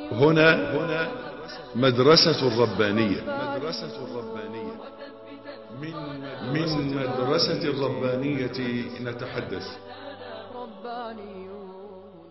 هنا هنا مدرسة الربانية مدرسة الربانية من من مدرسة الربانية نتحدث ربانيون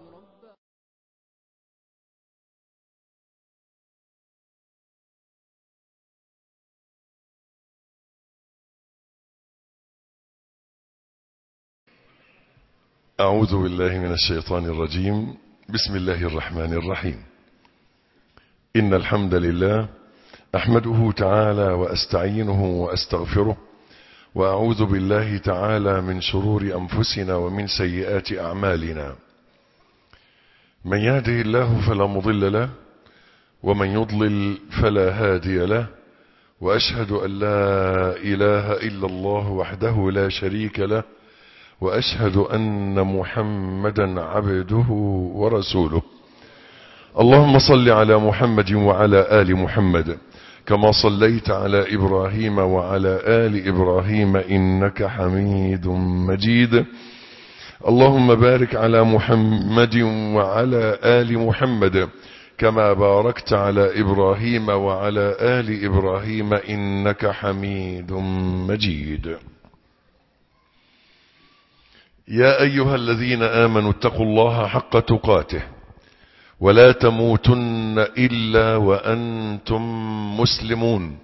أعوذ بالله من الشيطان الرجيم بسم الله الرحمن الرحيم إن الحمد لله أحمده تعالى وأستعينه وأستغفره وأعوذ بالله تعالى من شرور أنفسنا ومن سيئات أعمالنا من يهده الله فلا مضل له ومن يضلل فلا هادي له وأشهد أن لا إله إلا الله وحده لا شريك له وأشهد أن محمدا عبده ورسوله اللهم صل على محمد وعلى آل محمد كما صليت على إبراهيم وعلى آل إبراهيم إنك حميد مجيد اللهم بارك على محمد وعلى آل محمد كما باركت على إبراهيم وعلى آل إبراهيم إنك حميد مجيد يا أيها الذين آمنوا اتقوا الله حق تقاته ولا تموتن إلا وأنتم مسلمون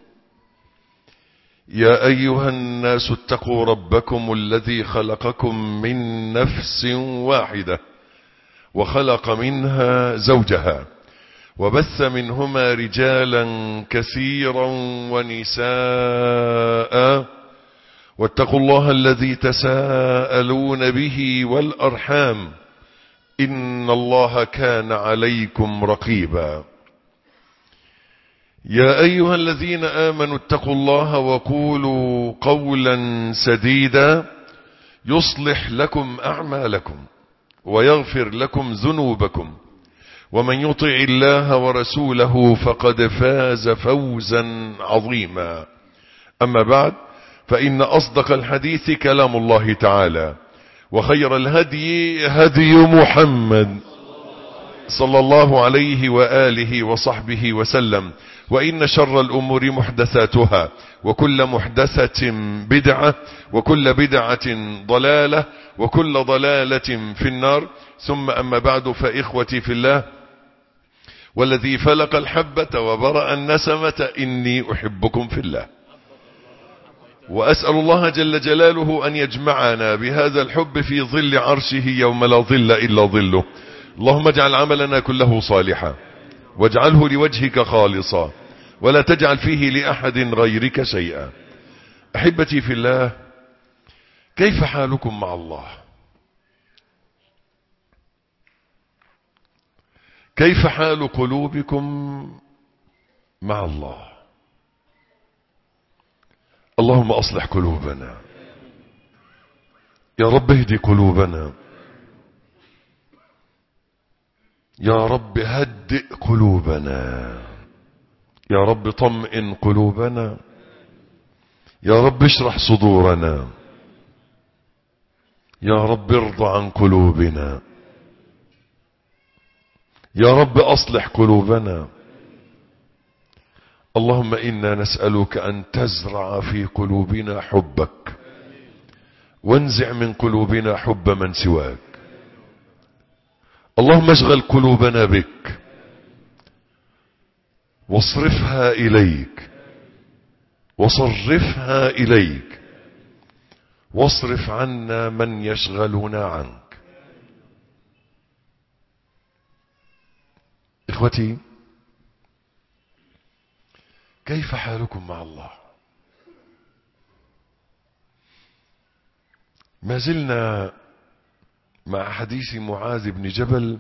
يا أيها الناس اتقوا ربكم الذي خلقكم من نفس واحدة وخلق منها زوجها وبث منهما رجالا كثيرا ونساء واتقوا الله الذي تساءلون به والأرحام إن الله كان عليكم رقيبا يا أيها الذين آمنوا اتقوا الله وقولوا قولا سديدا يصلح لكم أعمالكم ويغفر لكم ذنوبكم ومن يطع الله ورسوله فقد فاز فوزا عظيما أما بعد فإن أصدق الحديث كلام الله تعالى وخير الهدي هدي محمد صلى الله عليه وآله وصحبه وسلم وإن شر الأمور محدثاتها وكل محدثة بدعة وكل بدعة ضلالة وكل ضلالة في النار ثم أما بعد فإخوتي في الله والذي فلق الحبة وبرأ النسمة إني أحبكم في الله وأسأل الله جل جلاله أن يجمعنا بهذا الحب في ظل عرشه يوم لا ظل إلا ظله اللهم اجعل عملنا كله صالحا واجعله لوجهك خالصا ولا تجعل فيه لأحد غيرك شيئا أحبتي في الله كيف حالكم مع الله كيف حال قلوبكم مع الله اللهم أصلح قلوبنا يا رب اهدي قلوبنا يا رب هدئ قلوبنا يا رب طمئن قلوبنا يا رب اشرح صدورنا يا رب ارضى عن قلوبنا يا رب أصلح قلوبنا اللهم إنا نسألك أن تزرع في قلوبنا حبك وانزع من قلوبنا حب من سواك اللهم اشغل قلوبنا بك واصرفها إليك وصرفها إليك واصرف عنا من يشغلنا عنك إخوتي كيف حالكم مع الله ما زلنا مع حديث معاذ بن جبل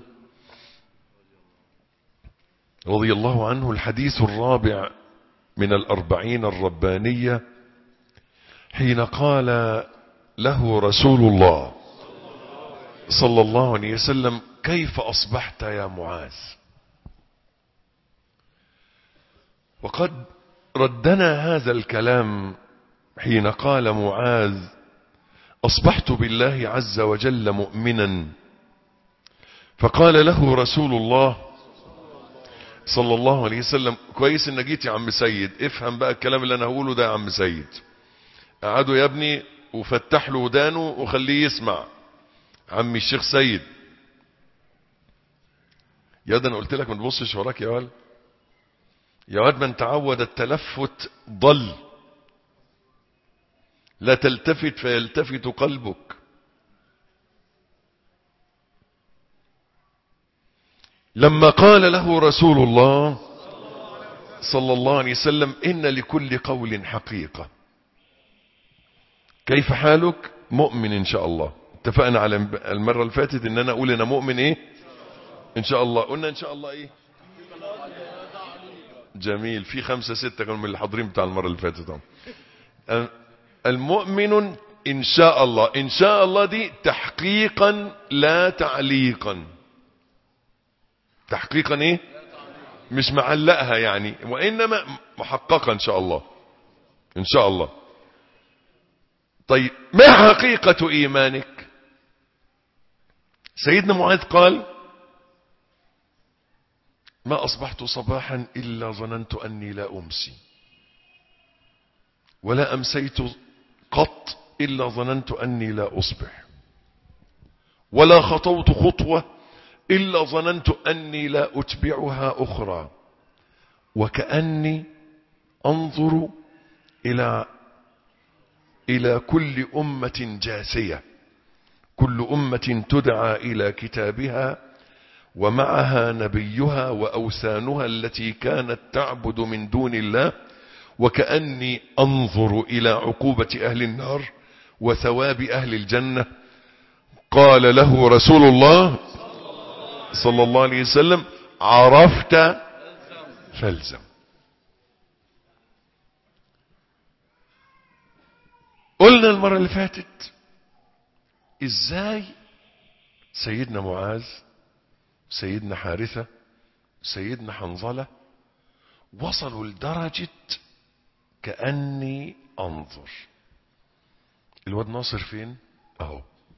رضي الله عنه الحديث الرابع من الأربعين الربانية حين قال له رسول الله صلى الله عليه وسلم كيف أصبحت يا معاذ وقد ردنا هذا الكلام حين قال معاذ أصبحت بالله عز وجل مؤمنا فقال له رسول الله صلى الله عليه وسلم كويس انك جيت يا عم سيد افهم بقى الكلام اللي انا هقوله ده يا عم سيد قعدوا يا ابني وفتح له ودانه وخليه يسمع عمي الشيخ سيد يا ده انا قلت لك ما تبصش وراك يا ولد يا واد من تعود التلفت ضل لا تلتفت فيلتفت قلبك لما قال له رسول الله صلى الله عليه وسلم إن لكل قول حقيقة كيف حالك مؤمن إن شاء الله اتفقنا على المرة اللي فاتت إن أنا أقول أنا مؤمن إيه إن شاء الله قلنا إن شاء الله إيه جميل في خمسة ستة كانوا من اللي حاضرين بتاع المرة اللي فاتت المؤمن إن شاء الله إن شاء الله دي تحقيقا لا تعليقا تحقيقا ايه مش معلقها يعني وانما محققة ان شاء الله ان شاء الله طيب ما حقيقة ايمانك سيدنا معاذ قال ما اصبحت صباحا الا ظننت اني لا امسي ولا امسيت قط الا ظننت اني لا اصبح ولا خطوت خطوه إلا ظننت أني لا أتبعها أخرى وكأني أنظر إلى إلى كل أمة جاسية كل أمة تدعى إلى كتابها ومعها نبيها وأوثانها التي كانت تعبد من دون الله وكأني أنظر إلى عقوبة أهل النار وثواب أهل الجنة قال له رسول الله صلى الله عليه وسلم عرفت فالزم قلنا المرة اللي فاتت ازاي سيدنا معاذ سيدنا حارثة سيدنا حنظلة وصلوا لدرجة كأني انظر الواد ناصر فين اهو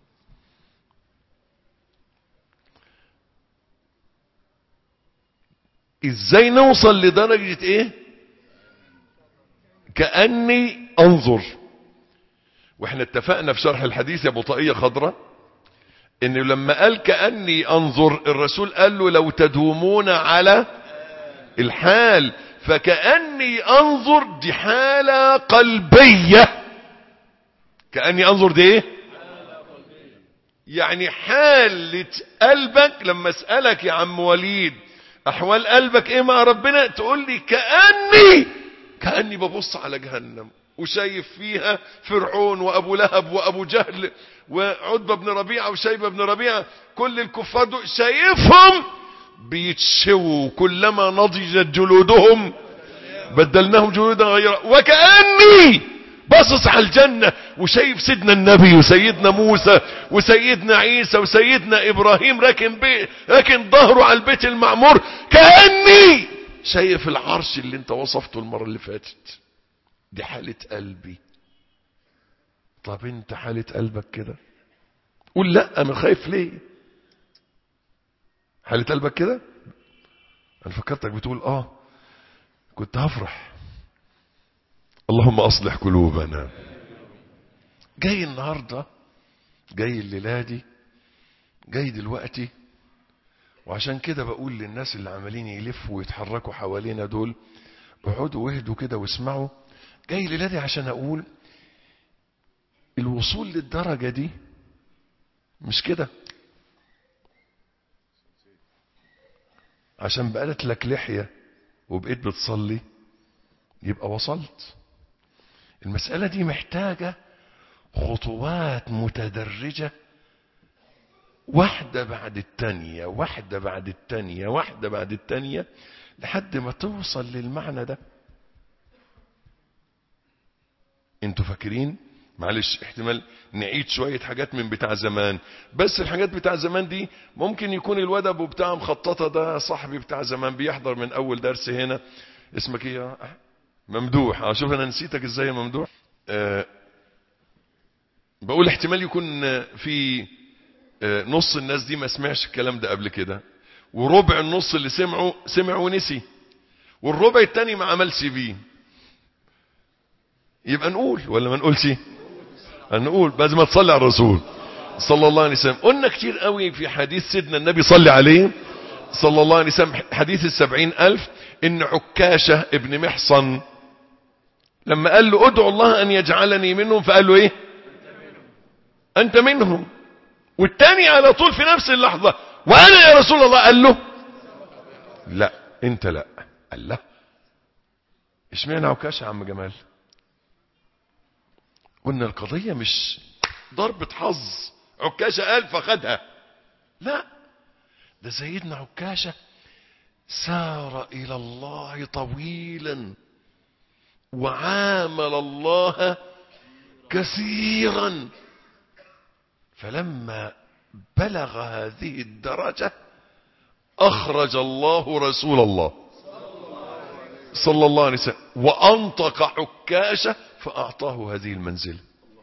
ازاي نوصل لدرجة ايه كأني انظر واحنا اتفقنا في شرح الحديث يا بطاقية خضراء انه لما قال كأني انظر الرسول قال له لو تدومون على الحال فكأني انظر دي حالة قلبية كأني انظر دي ايه يعني حالة قلبك لما اسألك يا عم وليد احوال قلبك ايه مع ربنا تقول لي كأني كأني ببص على جهنم وشايف فيها فرعون وابو لهب وابو جهل وعتبة بن ربيعة وشيبة بن ربيعة كل الكفار دول شايفهم بيتشووا كلما نضجت جلودهم بدلناهم جلودا غيرها وكأني باصص على الجنة وشايف سيدنا النبي وسيدنا موسى وسيدنا عيسى وسيدنا ابراهيم راكن بي راكن ظهره على البيت المعمور كأني شايف العرش اللي انت وصفته المرة اللي فاتت دي حالة قلبي طب انت حالة قلبك كده قول لا انا خايف ليه حالة قلبك كده انا فكرتك بتقول اه كنت هفرح اللهم اصلح قلوبنا جاي النهاردة جاي الليلة دي جاي دلوقتي وعشان كده بقول للناس اللي عمالين يلفوا ويتحركوا حوالينا دول اقعدوا واهدوا كده واسمعوا جاي الليلة دي عشان اقول الوصول للدرجة دي مش كده عشان بقالت لك لحية وبقيت بتصلي يبقى وصلت المسألة دي محتاجة خطوات متدرجة واحدة بعد التانية واحدة بعد التانية واحدة بعد التانية لحد ما توصل للمعنى ده انتوا فاكرين معلش احتمال نعيد شوية حاجات من بتاع زمان بس الحاجات بتاع زمان دي ممكن يكون الواد ابو بتاع مخططة ده صاحبي بتاع زمان بيحضر من اول درس هنا اسمك ايه يا ممدوح اه شوف انا نسيتك ازاي يا ممدوح أه بقول احتمال يكون في أه نص الناس دي ما سمعش الكلام ده قبل كده وربع النص اللي سمعه سمع ونسي والربع التاني ما عملش بيه يبقى نقول ولا ما نقولش نقول بس ما تصلي على الرسول صلى الله عليه وسلم قلنا كتير قوي في حديث سيدنا النبي صلي عليه صلى الله عليه وسلم حديث السبعين ألف إن عكاشة ابن محصن لما قال له ادعو الله أن يجعلني منهم فقال له إيه أنت منهم والتاني على طول في نفس اللحظة وأنا يا رسول الله قال له لا أنت لا قال لا اشمعنى عكاشة يا عم جمال قلنا القضية مش ضربة حظ عكاشة قال فخدها لا ده سيدنا عكاشة سار إلى الله طويلا وعامل الله كثيرا فلما بلغ هذه الدرجة أخرج الله رسول الله صلى الله عليه وسلم وأنطق عكاشة فأعطاه هذه المنزلة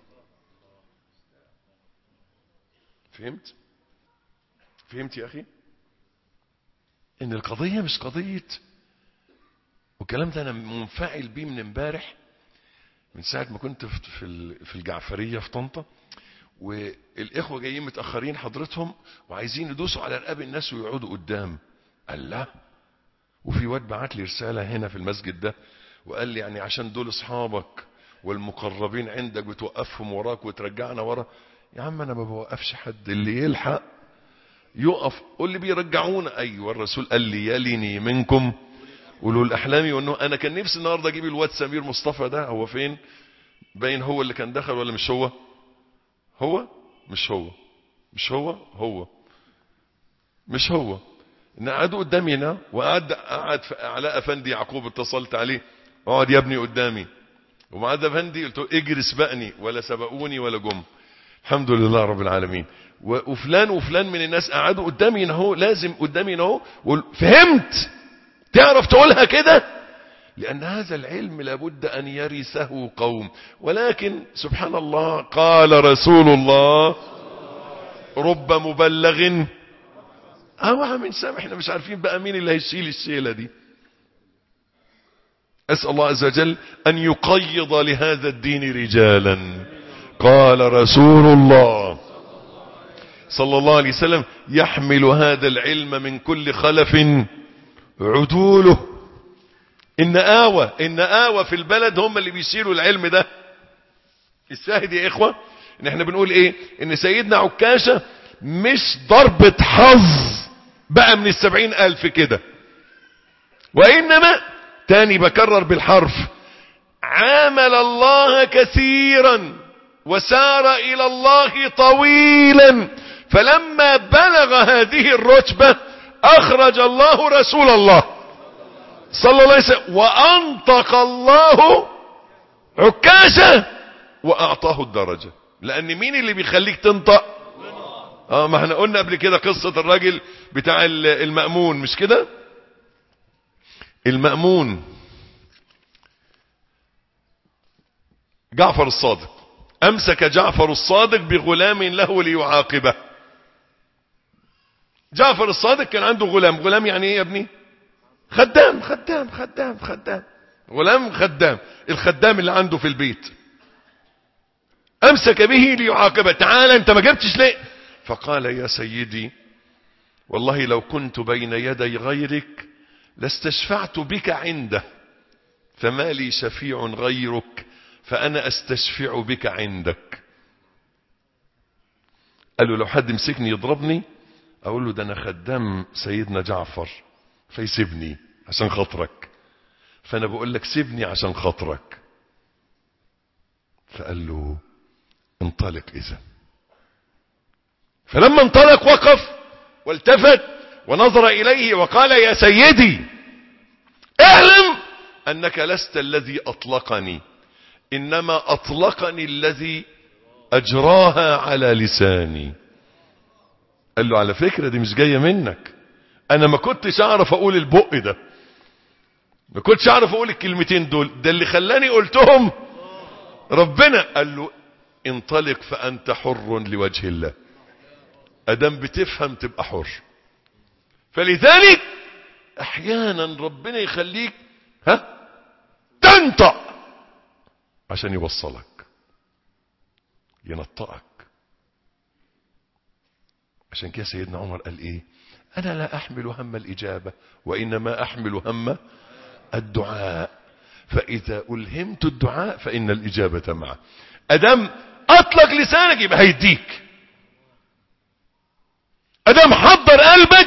فهمت فهمت يا أخي إن القضية مش قضية والكلام ده أنا منفعل بيه من امبارح من ساعة ما كنت في في الجعفرية في طنطا والإخوة جايين متأخرين حضرتهم وعايزين يدوسوا على رقاب الناس ويقعدوا قدام قال لا وفي واد بعت لي رسالة هنا في المسجد ده وقال لي يعني عشان دول اصحابك والمقربين عندك بتوقفهم وراك وترجعنا ورا يا عم انا ما بوقفش حد اللي يلحق يقف قول لي بيرجعونا ايوه الرسول قال لي يليني منكم قولوا الاحلامي وانه انا كان نفسي النهارده اجيب الواد سمير مصطفى ده هو فين باين هو اللي كان دخل ولا مش هو هو مش هو مش هو هو مش هو ان قعدوا قدامي هنا وقعد قعد علاء افندي يعقوب اتصلت عليه اقعد يا ابني قدامي ومعاد افندي قلت له اجري سبقني ولا سبقوني ولا جم الحمد لله رب العالمين وفلان وفلان من الناس قعدوا قدامي هنا اهو لازم قدامي هنا اهو فهمت تعرف تقولها كده لأن هذا العلم لابد أن يرثه قوم ولكن سبحان الله قال رسول الله رب مبلغ أوعى من سامع احنا مش عارفين بقى مين اللي هيشيل الشيلة دي أسأل الله عز وجل أن يقيض لهذا الدين رجالا قال رسول الله صلى الله عليه وسلم يحمل هذا العلم من كل خلف عدوله إن آوى إن آوى في البلد هم اللي بيشيلوا العلم ده الشاهد يا إخوة إن إحنا بنقول إيه إن سيدنا عكاشة مش ضربة حظ بقى من السبعين ألف كده وإنما تاني بكرر بالحرف عامل الله كثيرا وسار إلى الله طويلا فلما بلغ هذه الرتبة أخرج الله رسول الله صلى الله عليه وسلم وأنطق الله عكاشة وأعطاه الدرجة لأن مين اللي بيخليك تنطق اه ما احنا قلنا قبل كده قصة الراجل بتاع المأمون مش كده المأمون جعفر الصادق امسك جعفر الصادق بغلام له ليعاقبه جعفر الصادق كان عنده غلام غلام يعني ايه يا ابني خدام خدام خدام خدام غلام خدام الخدام اللي عنده في البيت امسك به ليعاقبه تعال انت ما جبتش ليه فقال يا سيدي والله لو كنت بين يدي غيرك لاستشفعت بك عنده فما لي شفيع غيرك فأنا أستشفع بك عندك قال له لو حد مسكني يضربني أقول له ده أنا خدام سيدنا جعفر فيسيبني عشان خاطرك فأنا بقول لك سيبني عشان خاطرك فقال له انطلق إذا فلما انطلق وقف والتفت ونظر إليه وقال يا سيدي اعلم أنك لست الذي أطلقني إنما أطلقني الذي أجراها على لساني قال له على فكرة دي مش جاية منك أنا ما كنتش أعرف أقول البق ده ما كنتش أعرف أقول الكلمتين دول ده اللي خلاني قلتهم ربنا قال له انطلق فأنت حر لوجه الله أدم بتفهم تبقى حر فلذلك احيانا ربنا يخليك ها تنطق عشان يوصلك ينطقك عشان كده سيدنا عمر قال ايه انا لا احمل هم الاجابه وانما احمل هم الدعاء فاذا الهمت الدعاء فان الاجابه معه ادم اطلق لسانك يبقى هيديك ادم حضر قلبك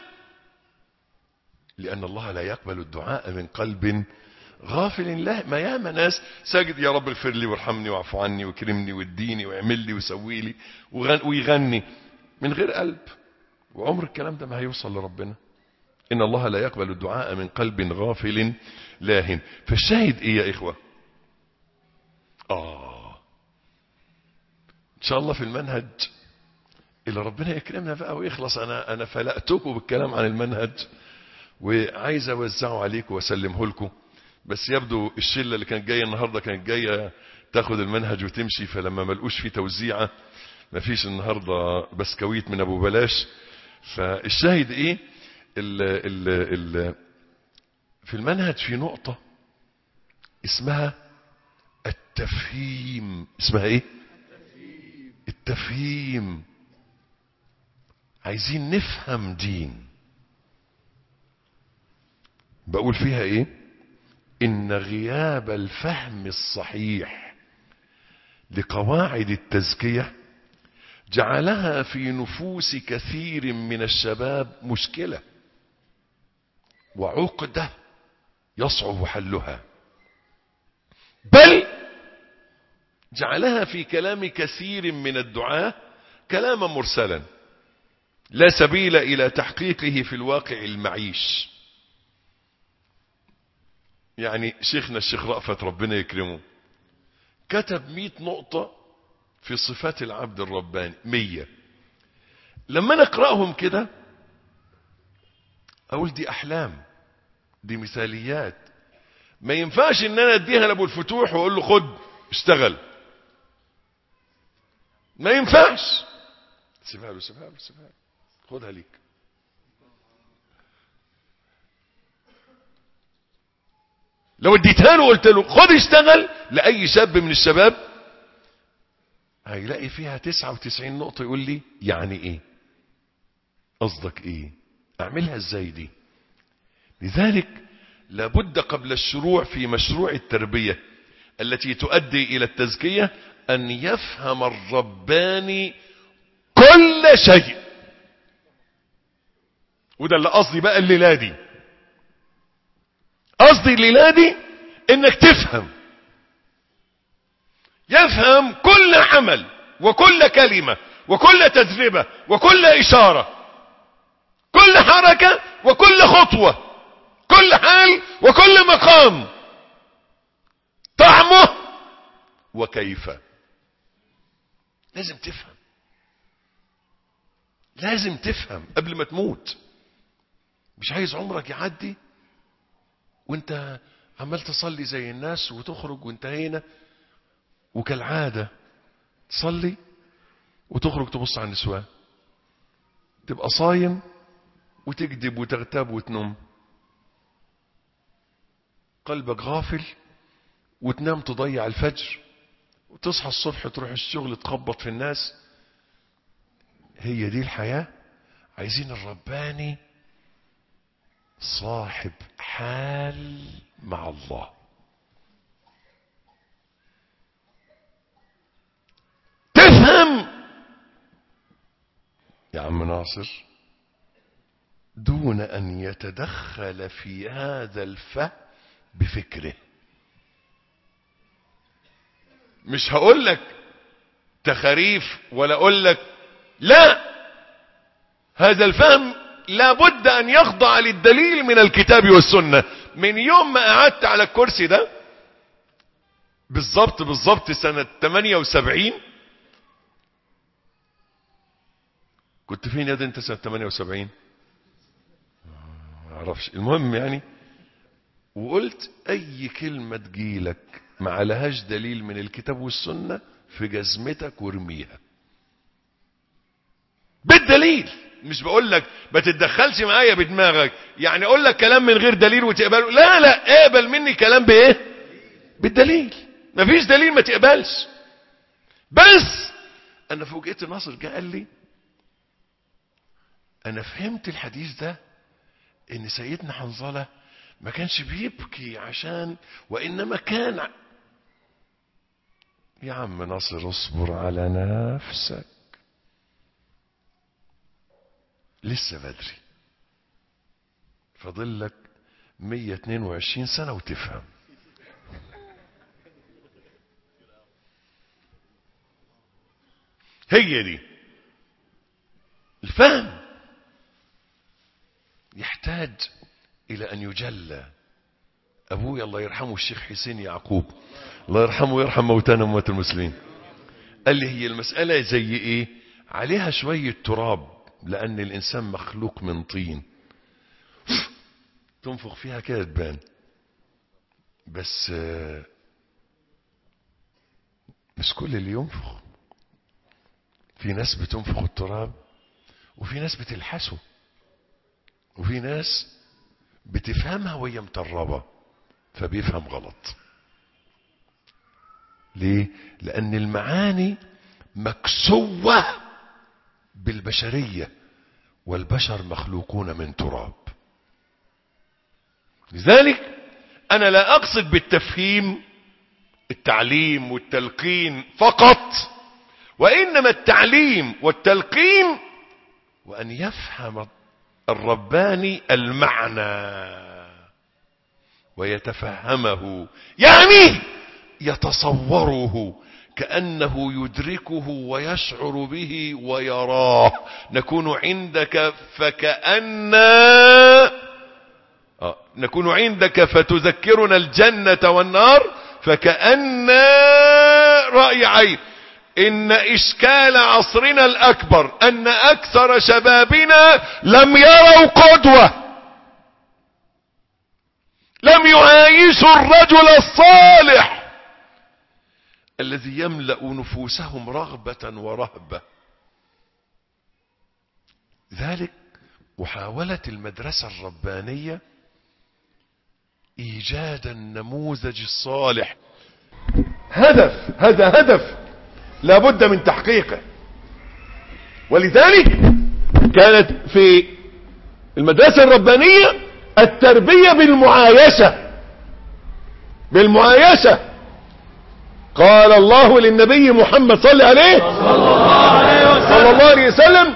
لان الله لا يقبل الدعاء من قلب غافل له ما ياما ناس ساجد يا رب اغفر لي وارحمني واعف عني واكرمني واديني واعمل لي وسوي لي ويغني من غير قلب وعمر الكلام ده ما هيوصل لربنا ان الله لا يقبل الدعاء من قلب غافل لاهن فالشاهد ايه يا اخوه اه ان شاء الله في المنهج اللي ربنا يكرمنا بقى ويخلص انا انا فلقتكم بالكلام عن المنهج وعايز اوزعه عليكم واسلمه لكم بس يبدو الشله اللي كانت جايه النهارده كانت جايه تاخد المنهج وتمشي فلما ما لقوش فيه توزيعه ما فيش النهارده بسكويت من ابو بلاش فالشاهد ايه ال ال ال في المنهج في نقطه اسمها التفهيم اسمها ايه التفهيم عايزين نفهم دين بقول فيها ايه ان غياب الفهم الصحيح لقواعد التزكيه جعلها في نفوس كثير من الشباب مشكله وعقده يصعب حلها بل جعلها في كلام كثير من الدعاه كلاما مرسلا لا سبيل الى تحقيقه في الواقع المعيش يعني شيخنا الشيخ رأفت ربنا يكرمه كتب مئة نقطة في صفات العبد الرباني مية لما نقرأهم كده أقول دي أحلام دي مثاليات ما ينفعش ان انا اديها لابو الفتوح واقول له خد اشتغل ما ينفعش سيبها له سيبها له سيبها له خدها ليك لو اديتها له وقلت له خد اشتغل لاي شاب من الشباب هيلاقي فيها 99 نقطة يقول لي يعني ايه قصدك ايه اعملها ازاي دي لذلك لابد قبل الشروع في مشروع التربية التي تؤدي الى التزكية ان يفهم الرباني كل شيء وده اللي قصدي بقى الليلة دي قصدي الليلة دي انك تفهم يفهم كل عمل وكل كلمة وكل تجربة وكل اشارة كل حركة وكل خطوة كل حال وكل مقام طعمه وكيف لازم تفهم لازم تفهم قبل ما تموت مش عايز عمرك يعدي وانت عمال تصلي زي الناس وتخرج وانتهينا وكالعادة تصلي وتخرج تبص على النسوان تبقى صايم وتكذب وتغتاب وتنم قلبك غافل وتنام تضيع الفجر وتصحى الصبح تروح الشغل تخبط في الناس هي دي الحياة عايزين الرباني صاحب حال مع الله تفهم يا عم ناصر دون ان يتدخل في هذا الفهم بفكره مش هقول لك تخاريف ولا اقول لك لا هذا الفهم لابد ان يخضع للدليل من الكتاب والسنة من يوم ما قعدت على الكرسي ده بالظبط بالظبط سنة 78 كنت فين يا ده انت سنة 78 ما اعرفش المهم يعني وقلت اي كلمة تجيلك ما عليهاش دليل من الكتاب والسنة في جزمتك وارميها بالدليل مش بقول لك ما تتدخلش معايا بدماغك يعني اقول لك كلام من غير دليل وتقبله لا لا اقبل مني كلام بايه بالدليل مفيش دليل ما تقبلش بس انا فوجئت ناصر جه قال لي انا فهمت الحديث ده ان سيدنا حنظله ما كانش بيبكي عشان وانما كان ع- يا عم ناصر اصبر على نفسك لسه بدري فاضل لك 122 سنة وتفهم هي دي الفهم يحتاج إلى أن يجلى أبوي الله يرحمه الشيخ حسين يعقوب الله يرحمه ويرحم موتانا وموتى المسلمين قال لي هي المسألة زي إيه عليها شوية تراب لأن الإنسان مخلوق من طين تنفخ فيها كده تبان بس آه، مش كل اللي ينفخ في ناس بتنفخ التراب وفي ناس بتلحسه وفي ناس بتفهمها وهي مطربة فبيفهم غلط ليه لأن المعاني مكسوة بالبشرية والبشر مخلوقون من تراب لذلك أنا لا أقصد بالتفهيم التعليم والتلقين فقط وإنما التعليم والتلقين وأن يفهم الرباني المعنى ويتفهمه يعني يتصوره كأنه يدركه ويشعر به ويراه نكون عندك فكأن آه. نكون عندك فتذكرنا الجنة والنار فكأن رأي عين إن إشكال عصرنا الأكبر أن أكثر شبابنا لم يروا قدوة لم يعايشوا الرجل الصالح الذي يملأ نفوسهم رغبة ورهبة ذلك محاولة المدرسة الربانية إيجاد النموذج الصالح هدف هذا هدف لابد من تحقيقه ولذلك كانت في المدرسة الربانية التربية بالمعايشة بالمعايشة قال الله للنبي محمد صلى عليه صلى الله عليه وسلم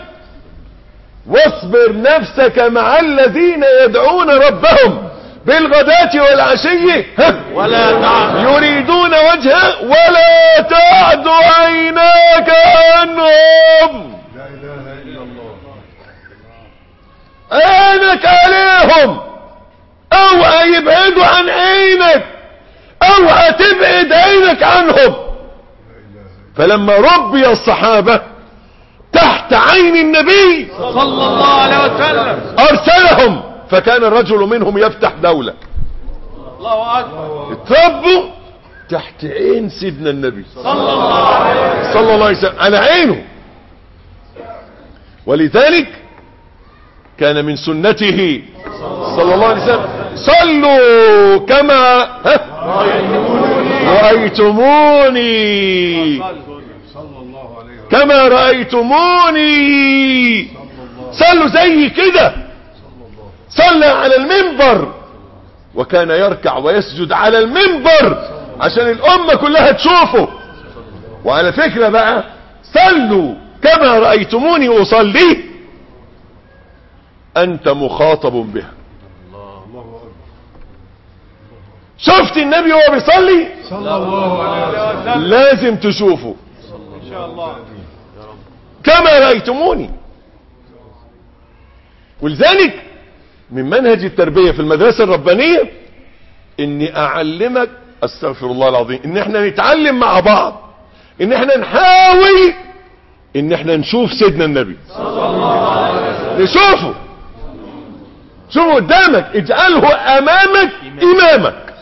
واصبر نفسك مع الذين يدعون ربهم بالغداة والعشي ها ولا تعد يريدون وجهه ولا تعد عيناك عنهم لا اله الا الله عينك عليهم اوعى يبعدوا عن عينك اوعى تبعد عينك عنهم فلما ربي الصحابة تحت عين النبي صلى الله عليه وسلم ارسلهم فكان الرجل منهم يفتح دولة الله اكبر اتربوا تحت عين سيدنا النبي صلى الله عليه وسلم صلى الله عليه وسلم على عينه ولذلك كان من سنته صلى الله عليه وسلم صلوا كما ها؟ رأيتموني صلى الله عليه وسلم كما رأيتموني صلوا زي كده صلى على المنبر وكان يركع ويسجد على المنبر عشان الأمة كلها تشوفه وعلى فكرة بقى صلوا كما رأيتموني أصلي أنت مخاطب بها شفت النبي وهو بيصلي صلى الله عليه وسلم لازم تشوفه ان شاء الله كما رأيتموني ولذلك من منهج التربية في المدرسة الربانية اني اعلمك استغفر الله العظيم ان احنا نتعلم مع بعض ان احنا نحاول ان احنا نشوف سيدنا النبي نشوفه شوفه قدامك اجعله امامك امامك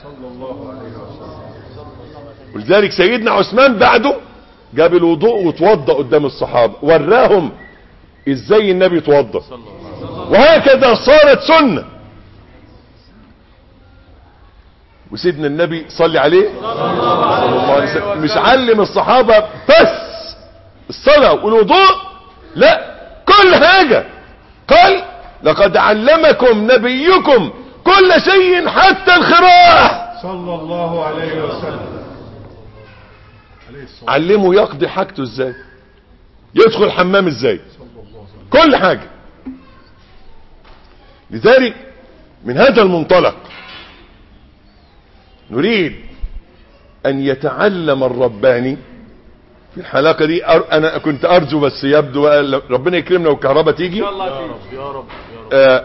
ولذلك سيدنا عثمان بعده جاب الوضوء وتوضى قدام الصحابة وراهم ازاي النبي توضى وهكذا صارت سنة وسيدنا النبي صلي عليه صلى الله عليه وسلم مش علم الصحابة بس الصلاة والوضوء لا كل حاجة قال لقد علمكم نبيكم كل شيء حتى الخراء صلى الله عليه وسلم عليه الصلاة علمه يقضي حاجته ازاي يدخل الحمام ازاي كل حاجة لذلك من هذا المنطلق نريد ان يتعلم الرباني في الحلقة دي أر... انا كنت ارجو بس يبدو بقى ل- ربنا يكرمنا والكهرباء تيجي الله فيك آه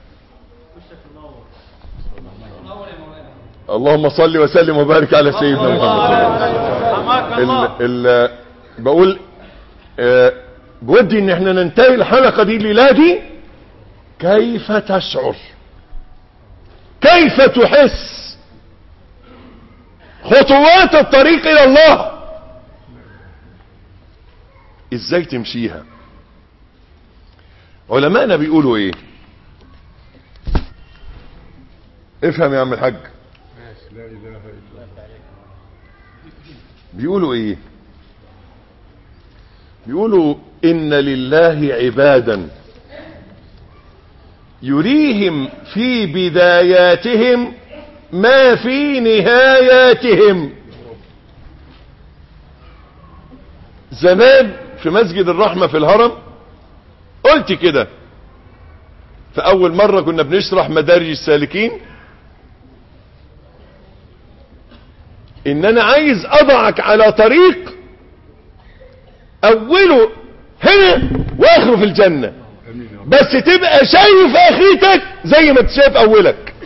اللهم صل وسلم وبارك على سيدنا محمد حماك ال الله ال بقول آه، بودي ان احنا ننتهي الحلقة دي الليلة دي كيف تشعر كيف تحس خطوات الطريق الى الله ازاي تمشيها علماءنا بيقولوا ايه افهم يا عم الحاج لا إله إلا الله بيقولوا ايه بيقولوا ان لله عبادا يريهم في بداياتهم ما في نهاياتهم زمان في مسجد الرحمة في الهرم قلت كده في اول مرة كنا بنشرح مدارج السالكين ان انا عايز اضعك على طريق اوله هنا واخره في الجنة امين يا رب بس تبقى شايف اخرتك زي ما انت شايف اولك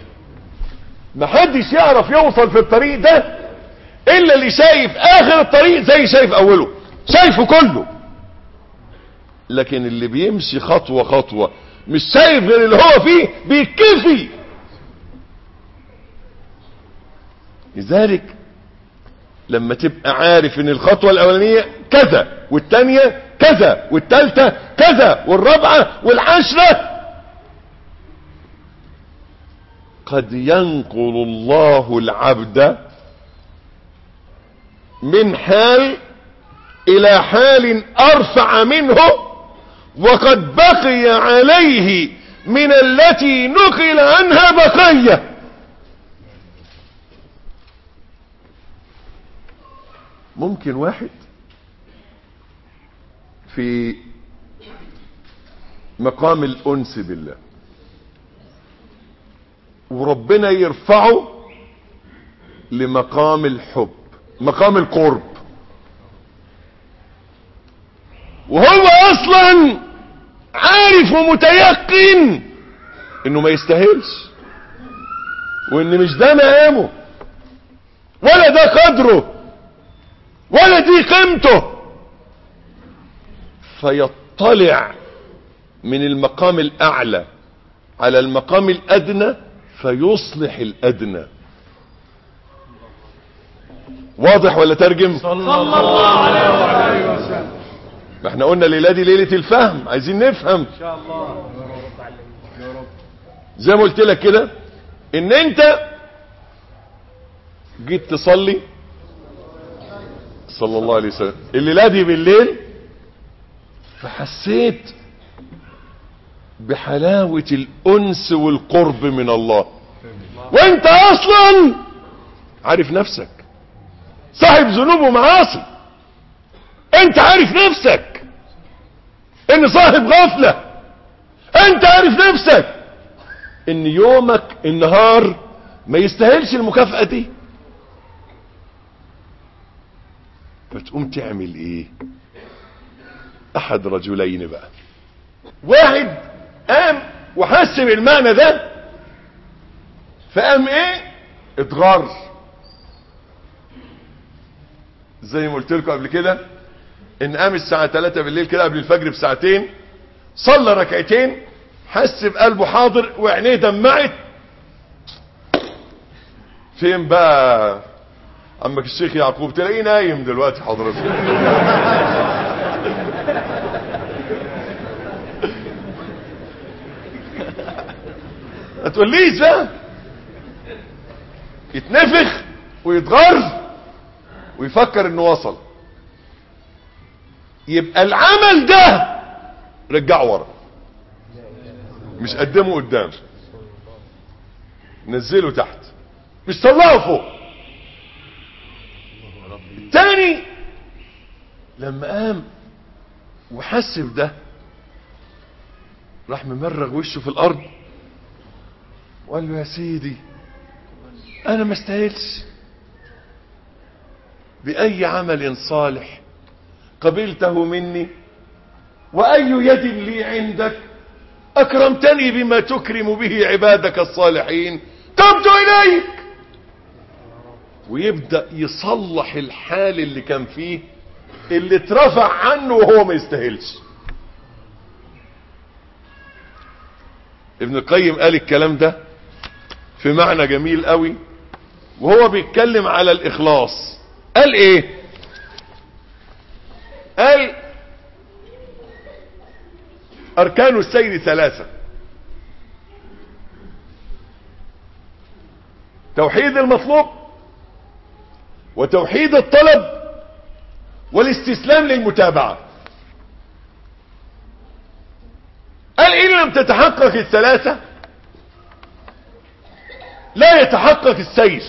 محدش يعرف يوصل في الطريق ده الا اللي شايف اخر الطريق زي شايف اوله شايفه كله لكن اللي بيمشي خطوة خطوة مش شايف غير اللي هو فيه بيتكفي لذلك لما تبقى عارف ان الخطوة الاولانية كذا والتانية كذا والتالتة كذا والرابعة والعشرة قد ينقل الله العبد من حال الى حال ارفع منه وقد بقي عليه من التي نقل عنها بقيه ممكن واحد في مقام الانس بالله وربنا يرفعه لمقام الحب مقام القرب وهو اصلا عارف ومتيقن انه ما يستاهلش وان مش ده مقامه ولا ده قدره ولا دي قيمته فيطلع من المقام الاعلى على المقام الادنى فيصلح الادنى واضح ولا ترجم صلى الله عليه وسلم ما احنا قلنا الليله دي ليله الفهم عايزين نفهم ان شاء الله زي ما قلت لك كده ان انت جيت تصلي صلى الله عليه وسلم الليله دي بالليل فحسيت بحلاوة الأنس والقرب من الله وانت اصلا عارف نفسك صاحب ذنوب ومعاصي انت عارف نفسك ان صاحب غفلة انت عارف نفسك ان يومك النهار ما يستاهلش المكافأة دي فتقوم تعمل ايه احد رجلين بقى واحد قام وحس بالمعنى ده فقام ايه اتغر زي ما قلت لكم قبل كده ان قام الساعة 3 بالليل كده قبل الفجر بساعتين صلى ركعتين حس بقلبه حاضر وعينيه دمعت فين بقى عمك الشيخ يعقوب تلاقيه نايم دلوقتي حضرتك ما تقوليش بقى يتنفخ ويتغر ويفكر انه وصل يبقى العمل ده رجعه ورا مش قدمه قدام نزله تحت مش طلعه فوق تاني لما قام وحس بده راح ممرغ وشه في الارض وقال له يا سيدي انا ما استاهلش باي عمل صالح قبلته مني واي يد لي عندك اكرمتني بما تكرم به عبادك الصالحين تبت اليك ويبدأ يصلح الحال اللي كان فيه اللي اترفع عنه وهو ما يستاهلش ابن القيم قال الكلام ده في معنى جميل قوي وهو بيتكلم على الاخلاص قال ايه قال اركان السير ثلاثة توحيد المطلوب وتوحيد الطلب والاستسلام للمتابعة قال ان لم تتحقق الثلاثة لا يتحقق السير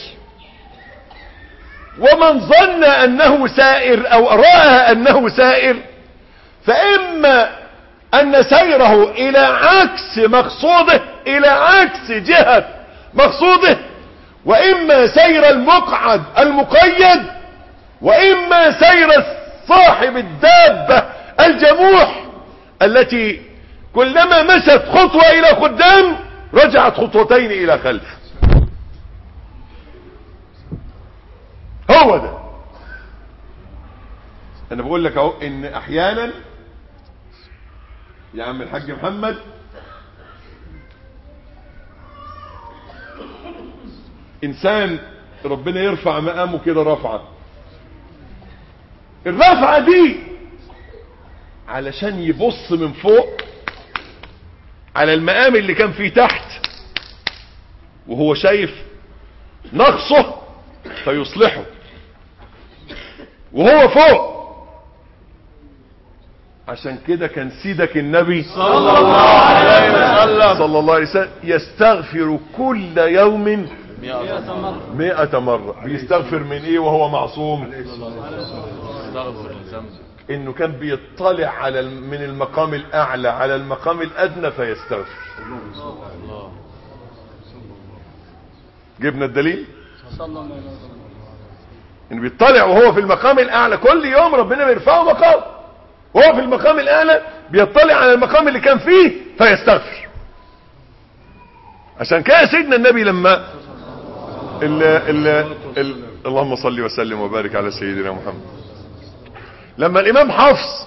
ومن ظن انه سائر او رأى انه سائر فاما ان سيره الى عكس مقصوده الى عكس جهة مقصوده واما سير المقعد المقيد واما سير صاحب الدابة الجموح التي كلما مست خطوة الى قدام رجعت خطوتين الى خلف هو ده انا بقول لك اهو ان احيانا يا عم الحاج محمد انسان ربنا يرفع مقامه كده رفعه الرفعه دي علشان يبص من فوق على المقام اللي كان فيه تحت وهو شايف نقصه فيصلحه وهو فوق عشان كده كان سيدك النبي صلى الله عليه وسلم صلى الله عليه وسلم يستغفر كل يوم مئة مرة مئة مرة بيستغفر من ايه وهو معصوم استغفر الذنب انه كان بيطلع على الم- من المقام الاعلى على المقام الادنى فيستغفر الله جبنا الدليل صلى الله عليه وسلم انه بيطلع وهو في المقام الاعلى كل يوم ربنا بيرفعه مقام وهو في المقام الاعلى بيطلع على المقام اللي كان فيه فيستغفر عشان كده سيدنا النبي لما ال ال ال اللهم صل وسلم وبارك على سيدنا محمد لما الامام حفص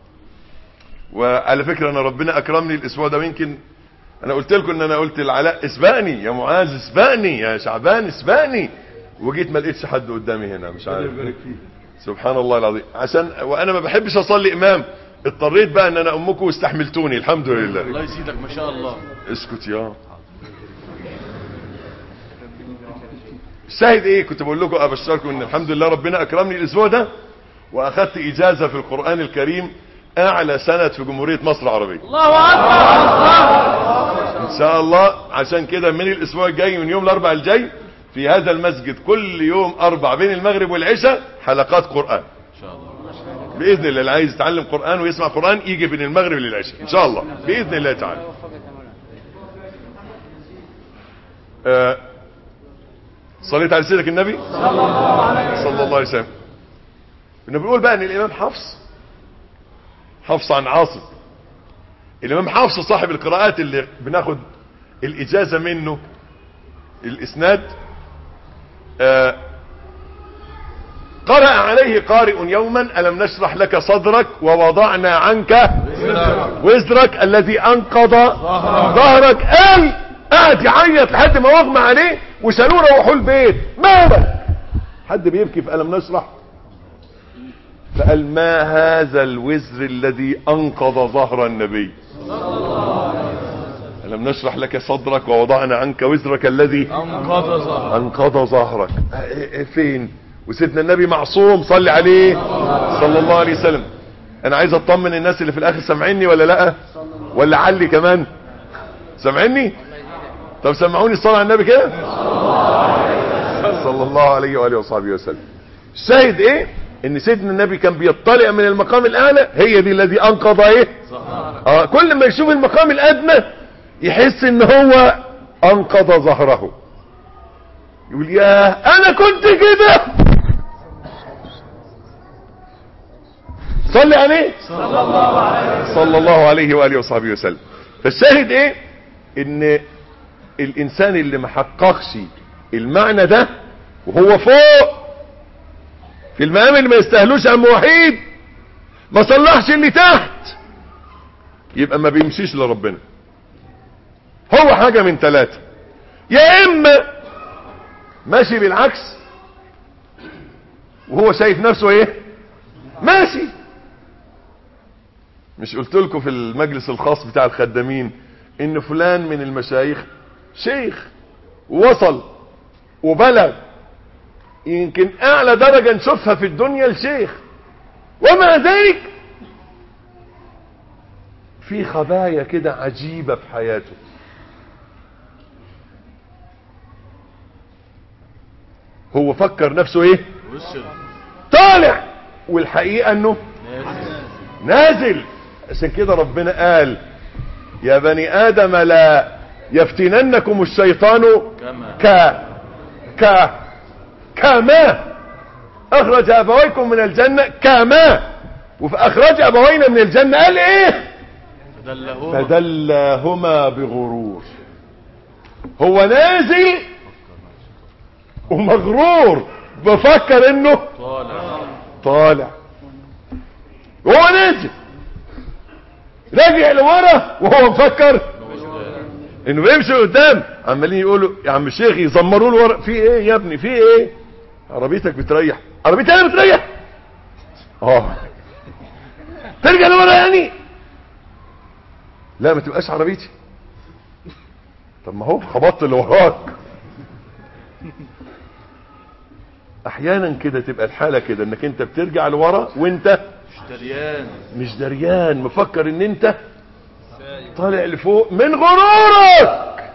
وعلى فكرة انا ربنا اكرمني الاسبوع ده ويمكن انا قلت لكم ان انا قلت العلاء اسبقني يا معاذ اسبقني يا شعبان اسبقني وجيت ما لقيتش حد قدامي هنا مش عارف سبحان الله العظيم عشان وانا ما بحبش اصلي امام اضطريت بقى ان انا امكم واستحملتوني الحمد لله الله يزيدك ما شاء الله اسكت يا الشاهد ايه كنت بقول لكم ابشركم ان الحمد لله ربنا اكرمني الاسبوع ده واخدت اجازه في القران الكريم اعلى سند في جمهوريه مصر العربيه الله اكبر ان شاء الله عشان كده من الاسبوع الجاي من يوم الاربعاء الجاي في هذا المسجد كل يوم اربع بين المغرب والعشاء حلقات قران ان شاء الله باذن الله اللي عايز يتعلم قران ويسمع قران يجي بين المغرب للعشاء ان شاء الله باذن الله تعالى آه، صليت على سيدك النبي صلى الله عليه وسلم كنا بنقول بقى ان الامام حفص حفص عن عاصم الامام حفص صاحب القراءات اللي بناخد الاجازه منه الاسناد آه قرأ عليه قارئ يوما ألم نشرح لك صدرك ووضعنا عنك وزرك الذي أنقض ظهرك قال قعد يعيط لحد ما اغمى عليه وشالوه روحوا البيت مالك حد بيبكي في ألم نشرح فقال ما هذا الوزر الذي أنقض ظهر النبي لم نشرح لك صدرك ووضعنا عنك وزرك الذي انقض ظهر انقض ظهرك إيه- إيه فين وسيدنا النبي معصوم صلي عليه صلى الله عليه وسلم انا عايز اطمن الناس اللي في الاخر سامعيني ولا لا ولا علي كمان سامعيني طب سمعوني الصلاة على النبي كده صلى الله عليه واله وصحبه وسلم الشاهد ايه ان سيدنا النبي كان بيطلع من المقام الاعلى هي دي الذي انقض ايه اه كل ما يشوف المقام الادنى يحس ان هو انقض ظهره يقول يا انا كنت كده صلي عليه صلى الله عليه واله وصحبه وسلم فالشاهد ايه ان الانسان اللي ما حققش المعنى ده وهو فوق في المقام اللي ما يستاهلوش عم وحيد ما صلحش اللي تحت يبقى ما بيمشيش لربنا هو حاجة من ثلاثة يا اما ماشي بالعكس وهو شايف نفسه ايه ماشي مش قلت لكم في المجلس الخاص بتاع الخدامين ان فلان من المشايخ شيخ ووصل وبلغ يمكن اعلى درجة نشوفها في الدنيا الشيخ ومع ذلك في خبايا كده عجيبة في حياته هو فكر نفسه ايه وصل طالع والحقيقة انه نازل نازل عشان كده ربنا قال يا بني ادم لا يفتننكم الشيطان كما ك ك كما اخرج ابويكم من الجنة كما واخرج ابوينا من الجنة قال ايه فدلهما فدلاهما بغرور هو نازل ومغرور بفكر انه طالع طالع وهو نازل راجع لورا وهو مفكر انه بيمشي قدام عمالين يقولوا يا عم الشيخ يزمروا له ورا في ايه يا ابني في ايه عربيتك بتريح عربيتي انا بتريح اه ترجع لورا يعني لا ما تبقاش عربيتي طب ما هو خبطت اللي وراك احيانا كده تبقى الحاله كده انك انت بترجع لورا وانت اشتريان مش دريان مفكر ان انت طالع لفوق من غرورك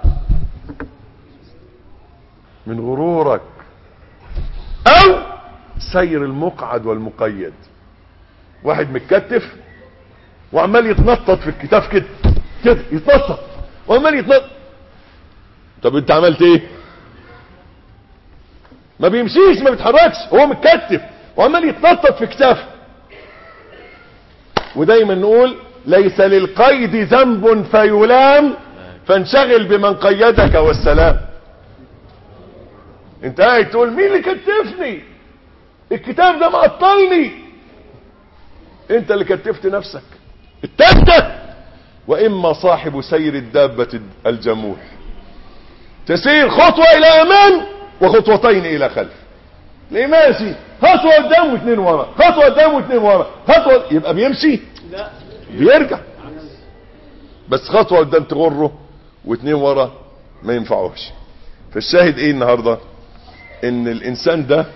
من غرورك او سير المقعد والمقيد واحد متكتف وعمال يتنطط في الكتاف كده كده يتنطط وعمال يتنطط طب انت عملت ايه ما بيمشيش ما بيتحركش هو متكتف وعمال يتنطط في كتافه ودايما نقول ليس للقيد ذنب فيلام فانشغل بمن قيدك والسلام انت قاعد تقول مين اللي كتفني الكتاب ده معطلني انت اللي كتفت نفسك التالتة واما صاحب سير الدابة الجموح تسير خطوة الى امام وخطوتين الى خلف ليه ماشي خطوة قدام واثنين ورا خطوة قدام واثنين ورا خطوة يبقى بيمشي لا بيرجع بس خطوة قدام تغره واثنين ورا ما ينفعوش فالشاهد ايه النهاردة ان الانسان ده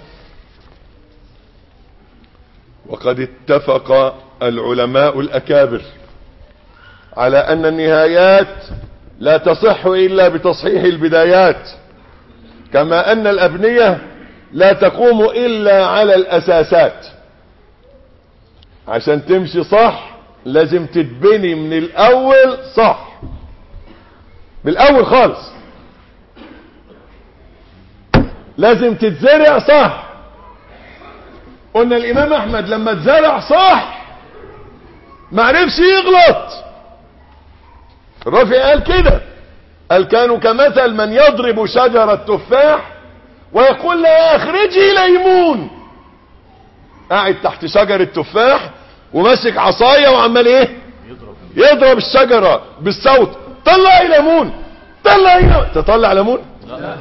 وقد اتفق العلماء الاكابر على ان النهايات لا تصح الا بتصحيح البدايات كما ان الابنية لا تقوم الا على الاساسات عشان تمشي صح لازم تتبني من الاول صح من الاول خالص لازم تتزرع صح قلنا الامام احمد لما اتزرع صح معرفش يغلط الرافع قال كده قال كانوا كمثل من يضرب شجرة تفاح ويقول لها اخرجي ليمون قاعد تحت شجرة تفاح وماسك عصاية وعمال ايه يضرب يضرب الشجرة بالصوت طلعي ليمون طلعي ليمون تطلع ليمون لا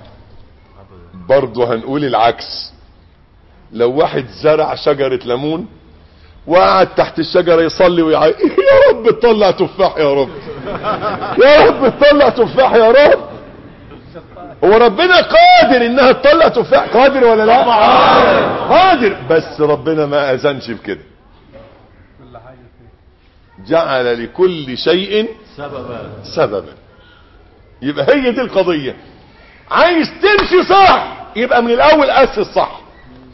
برضه هنقول العكس لو واحد زرع شجرة ليمون وقعد تحت الشجرة يصلي ويعيط يا رب تطلع تفاح يا رب يا رب تطلع تفاح يا رب هو ربنا قادر انها تطلع تفاح قادر ولا لا قادر بس ربنا ما اذنش بكده جعل لكل شيء سببا سببا يبقى هي دي القضية عايز تمشي صح يبقى من الاول اسس صح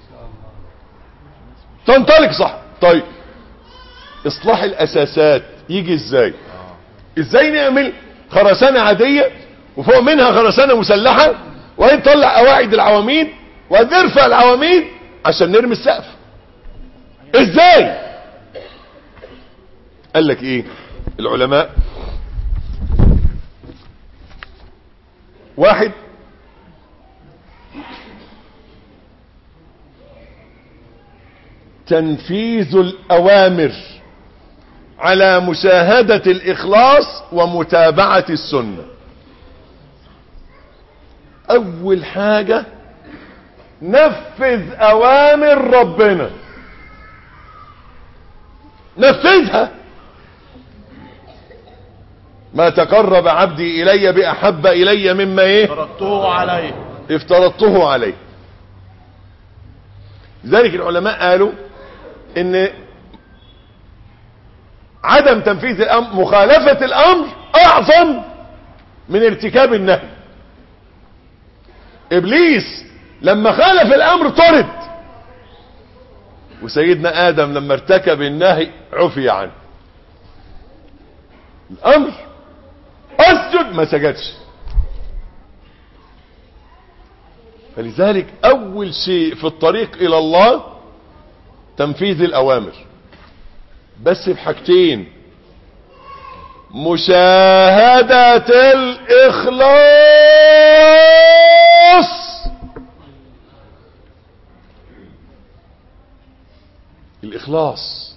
تنطلق صح طيب اصلاح الاساسات يجي ازاي ازاي نعمل خرسانة عادية وفوق منها خرسانة مسلحة وبعدين نطلع قواعد العواميد ونرفع العواميد عشان نرمي السقف ازاي قال لك ايه العلماء واحد تنفيذ الاوامر على مشاهدة الاخلاص ومتابعة السنة اول حاجة نفذ اوامر ربنا نفذها ما تقرب عبدي الي باحب الي مما ايه فرضته عليه افترضته عليه لذلك العلماء قالوا ان عدم تنفيذ الامر مخالفة الامر اعظم من ارتكاب النهي ابليس لما خالف الامر طرد وسيدنا ادم لما ارتكب النهي عفي عنه الامر اسجد ما سجدش فلذلك اول شيء في الطريق الى الله تنفيذ الاوامر بس بحاجتين مشاهدة الاخلاص الاخلاص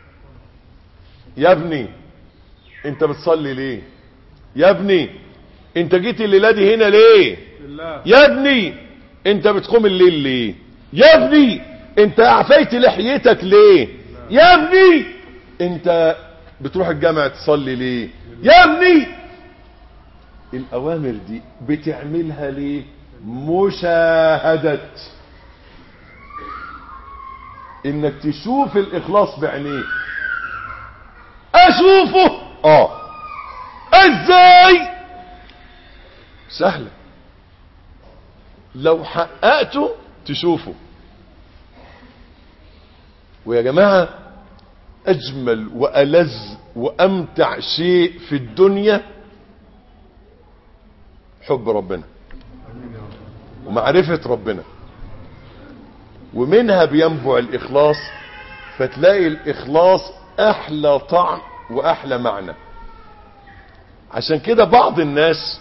يا ابني انت بتصلي ليه يا ابني انت جيت الليله دي هنا ليه يا ابني انت بتقوم الليل ليه يا ابني انت اعفيت لحيتك ليه يا ابني انت بتروح الجامع تصلي ليه يا ابني الاوامر دي بتعملها ليه مشاهدة انك تشوف الاخلاص بعينيك اشوفه اه ازاي سهلة لو حققته تشوفه ويا جماعة اجمل والذ وامتع شيء في الدنيا حب ربنا ومعرفة ربنا ومنها بينبع الاخلاص فتلاقي الاخلاص احلى طعم واحلى معنى عشان كده بعض الناس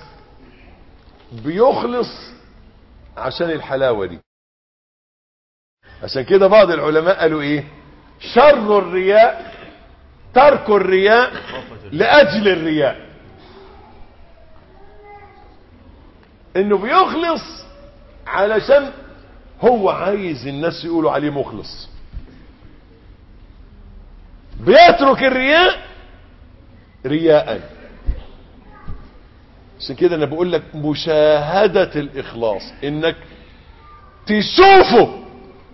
بيخلص عشان الحلاوة دي عشان كده بعض العلماء قالوا ايه شر الرياء ترك الرياء لاجل الرياء انه بيخلص علشان هو عايز الناس يقولوا عليه مخلص بيترك الرياء رياء عشان كده انا بقول لك مشاهدة الاخلاص انك تشوفه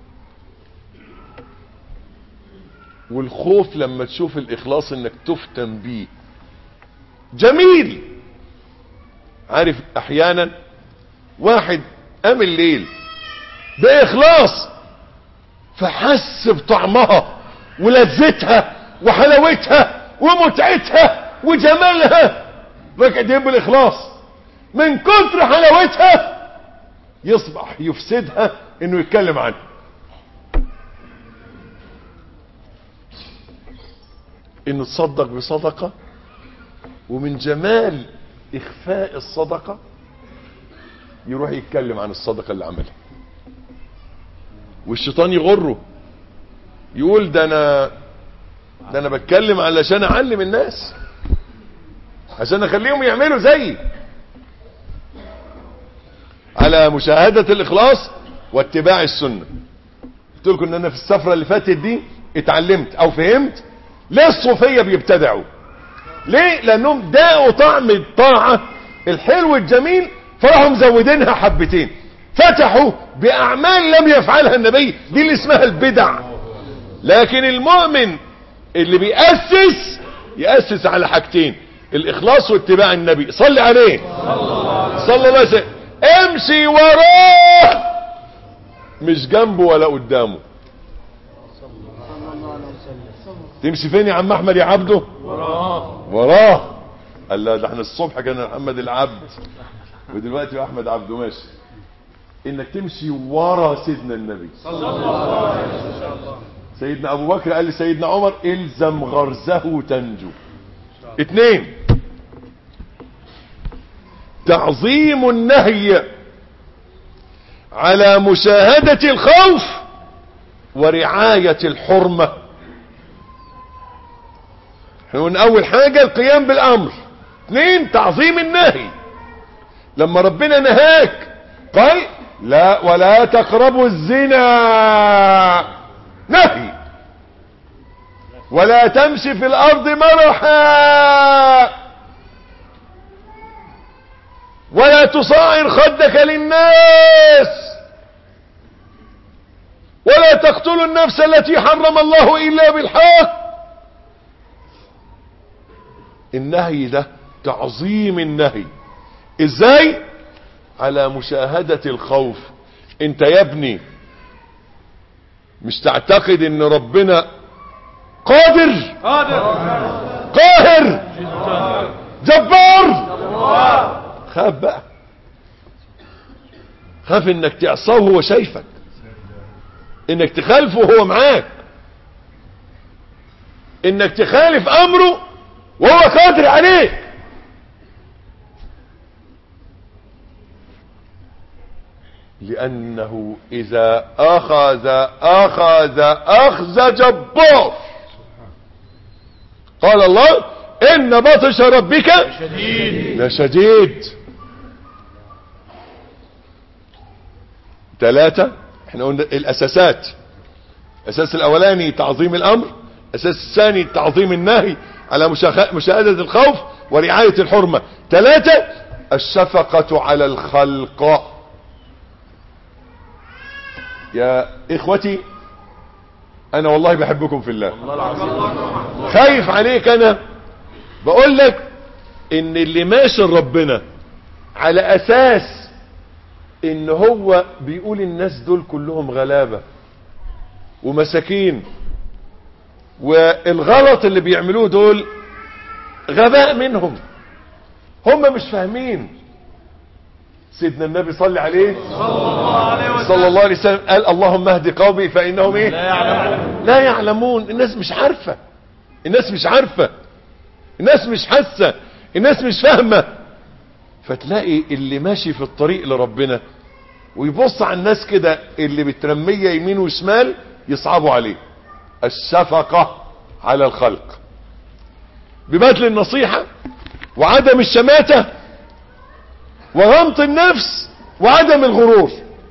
والخوف لما تشوف الاخلاص انك تفتن بيه جميل عارف احيانا واحد قام الليل باخلاص فحس بطعمها ولذتها وحلاوتها ومتعتها وجمالها ركعتين بالاخلاص من كتر حلاوتها يصبح يفسدها انه يتكلم عنها انه تصدق بصدقة ومن جمال اخفاء الصدقة يروح يتكلم عن الصدقة اللي عملها والشيطان يغره يقول ده انا ده انا بتكلم علشان اعلم الناس عشان اخليهم يعملوا زيي على مشاهدة الاخلاص واتباع السنة قلت لكم ان انا في السفرة اللي فاتت دي اتعلمت او فهمت ليه الصوفية بيبتدعوا ليه لانهم داقوا طعم الطاعة الحلو الجميل فراحوا مزودينها حبتين فتحوا باعمال لم يفعلها النبي دي اللي اسمها البدع لكن المؤمن اللي بيأسس يأسس على حاجتين الاخلاص واتباع النبي صلي عليه صلى الله عليه وسلم امشي وراه مش جنبه ولا قدامه تمشي فين يا عم احمد يا عبده وراه وراه قال لا ده احنا الصبح كان محمد العبد ودلوقتي احمد عبده ماشي انك تمشي ورا سيدنا النبي سيدنا ابو بكر قال لسيدنا عمر الزم غرزه تنجو اتنين تعظيم النهي على مشاهدة الخوف ورعاية الحرمة احنا قلنا اول حاجة القيام بالامر اثنين تعظيم النهي لما ربنا نهاك قال لا ولا تقربوا الزنا نهي ولا تمشي في الارض مرحا ولا تصاعر خدك للناس ولا تقتلوا النفس التي حرم الله الا بالحق النهي ده تعظيم النهي ازاي على مشاهدة الخوف انت يا ابني مش تعتقد ان ربنا قادر قاهر جبار خاف بقى خاف انك تعصاه وهو شايفك انك تخالفه وهو معاك انك تخالف امره وهو قادر عليك لانه اذا اخذ اخذ اخذ جبار قال الله ان بطش ربك شديد لشديد ثلاثة احنا قلنا الاساسات الاساس الاولاني تعظيم الامر الاساس الثاني تعظيم النهي على مشاخ- مشاهدة الخوف ورعاية الحرمة ثلاثة الشفقة على الخلق يا اخوتي انا والله بحبكم في الله خايف عليك انا بقول لك ان اللي ماشي ربنا على اساس ان هو بيقول الناس دول كلهم غلابة ومساكين والغلط اللي بيعملوه دول غباء منهم هم مش فاهمين سيدنا النبي صلى عليه صلى الله عليه وسلم قال اللهم اهد قومي فانهم ايه لا يعلمون لا يعلمون الناس مش عارفة الناس مش عارفة الناس مش حاسة الناس مش فاهمة فتلاقي اللي ماشي في الطريق لربنا ويبص على الناس كده اللي بترمية يمين وشمال يصعبوا عليه الشفقة على الخلق ببذل النصيحة وعدم الشماتة وغمط النفس وعدم الغرور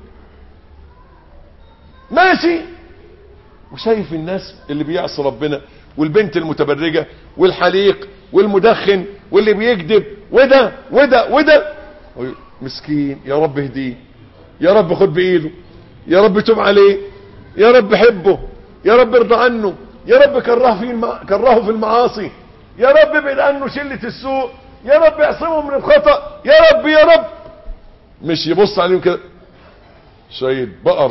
ماشي وشايف الناس اللي بيعصي ربنا والبنت المتبرجة والحليق والمدخن واللي بيكذب وده وده وده مسكين يا رب اهديه يا رب خد بايده يا رب تب عليه يا رب حبه يا رب ارضى عنه يا رب كرهه في الم... كرهه في المعاصي يا رب ابعد عنه شلة السوء يا رب اعصمه من الخطأ يا رب يا رب مش يبص عليهم كده شوية بقر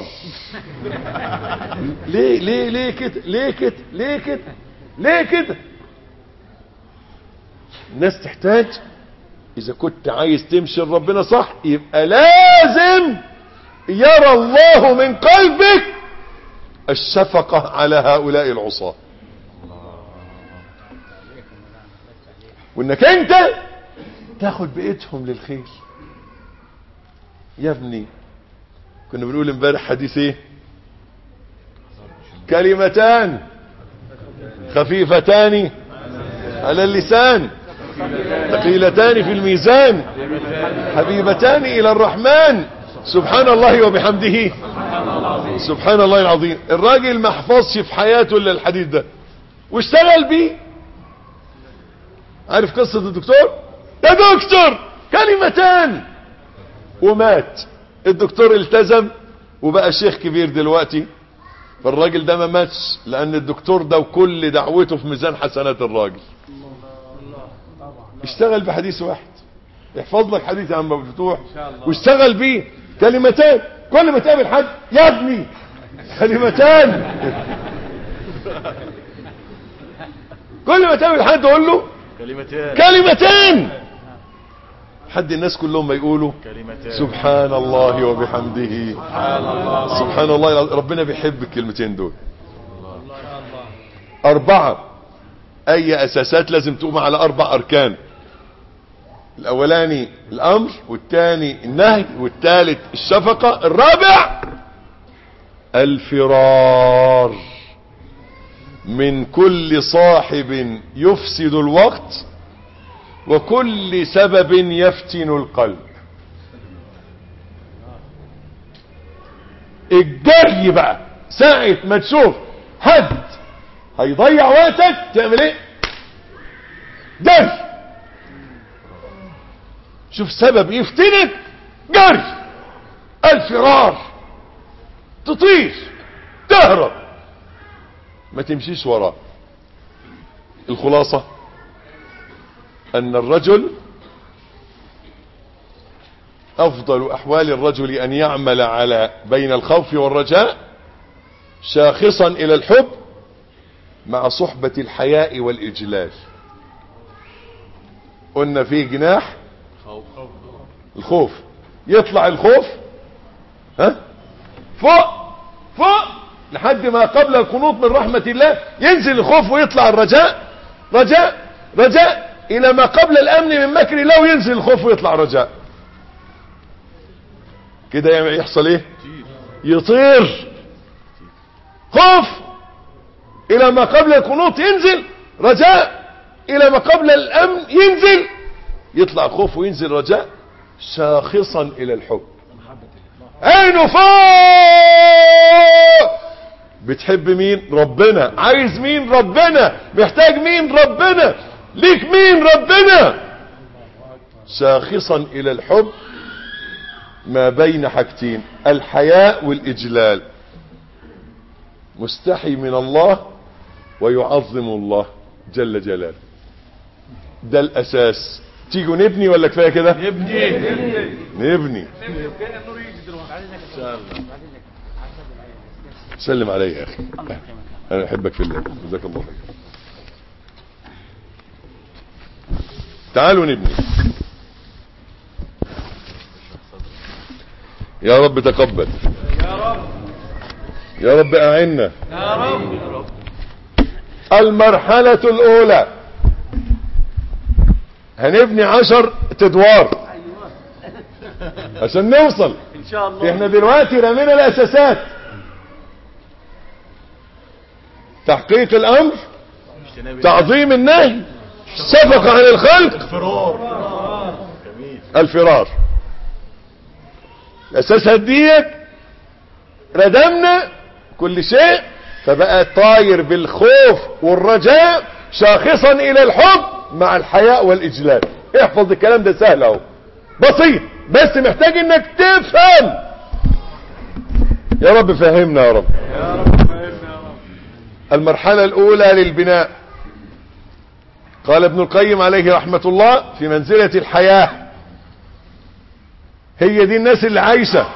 ليه ليه ليه كده ليه كده ليه كده ليه كده الناس تحتاج اذا كنت عايز تمشي لربنا صح يبقى لازم يرى الله من قلبك الشفقة على هؤلاء العصاة وانك انت تاخد بايدهم للخير يا ابني كنا بنقول امبارح حديث ايه كلمتان خفيفتان على اللسان ثقيلتان في الميزان حبيبتان الى الرحمن سبحان الله وبحمده سبحان الله العظيم الراجل ما حفظش في حياته الا الحديث ده واشتغل بيه عارف قصة الدكتور يا دكتور كلمتان ومات الدكتور التزم وبقى شيخ كبير دلوقتي فالراجل ده ما ماتش لان الدكتور ده وكل دعوته في ميزان حسنات الراجل اشتغل بحديث واحد احفظ لك حديث عن ابو الفتوح واشتغل بيه كلمتان كل ما تقابل حد يا ابني كلمتان كل ما تقابل حد تقول له كلمتان كلمتان حد الناس كلهم ما يقولوا كلمتان سبحان الله وبحمده سبحان الله سبحان الله العظيم. ربنا بيحب الكلمتين دول أربعة أي أساسات لازم تقوم على أربع أركان الأولاني الأمر والثاني النهي والثالث الشفقة الرابع الفرار من كل صاحب يفسد الوقت وكل سبب يفتن القلب الجري بقى ساعة ما تشوف حد هيضيع وقتك تعمل ايه جري شوف سبب يفتنك جري الفرار تطير تهرب ما تمشيش وراه الخلاصة ان الرجل افضل احوال الرجل ان يعمل على بين الخوف والرجاء شاخصا الى الحب مع صحبة الحياء والاجلال قلنا في جناح الخوف يطلع الخوف ها فوق فوق لحد ما قبل القنوط من رحمة الله ينزل الخوف ويطلع الرجاء رجاء رجاء الى ما قبل الامن من مكر الله وينزل الخوف ويطلع رجاء كده يحصل ايه يطير خوف الى ما قبل القنوط ينزل رجاء الى ما قبل الامن ينزل يطلع خوف وينزل رجاء شاخصا الى الحب عينه فوق بتحب مين ربنا عايز مين ربنا محتاج مين ربنا ليك مين ربنا شاخصا الى الحب ما بين حاجتين الحياء والاجلال مستحي من الله ويعظم الله جل جلاله ده الاساس تيجوا نبني ولا كفايه كده ابني نبني سلم علي يا اخي انا احبك في الله جزاك الله خير تعالوا نبني يا رب تقبل يا رب اعنا المرحلة الاولى هنبني عشر ادوار عشان نوصل ان شاء الله احنا دلوقتي رمينا الاساسات تحقيق الامر تعظيم النهي الشفقة عن الخلق فرار جميل الفرار الاساسات ديت ردمنا كل شيء فبقى طاير بالخوف والرجاء شاخصا الى الحب مع الحياء والاجلال احفظ الكلام ده سهل اهو بسيط بس محتاج انك تفهم يا رب فهمنا يا رب يا رب فهمنا يا رب المرحلة الأولى للبناء قال ابن القيم عليه رحمة الله في منزلة الحياة هي دي الناس اللي عايشة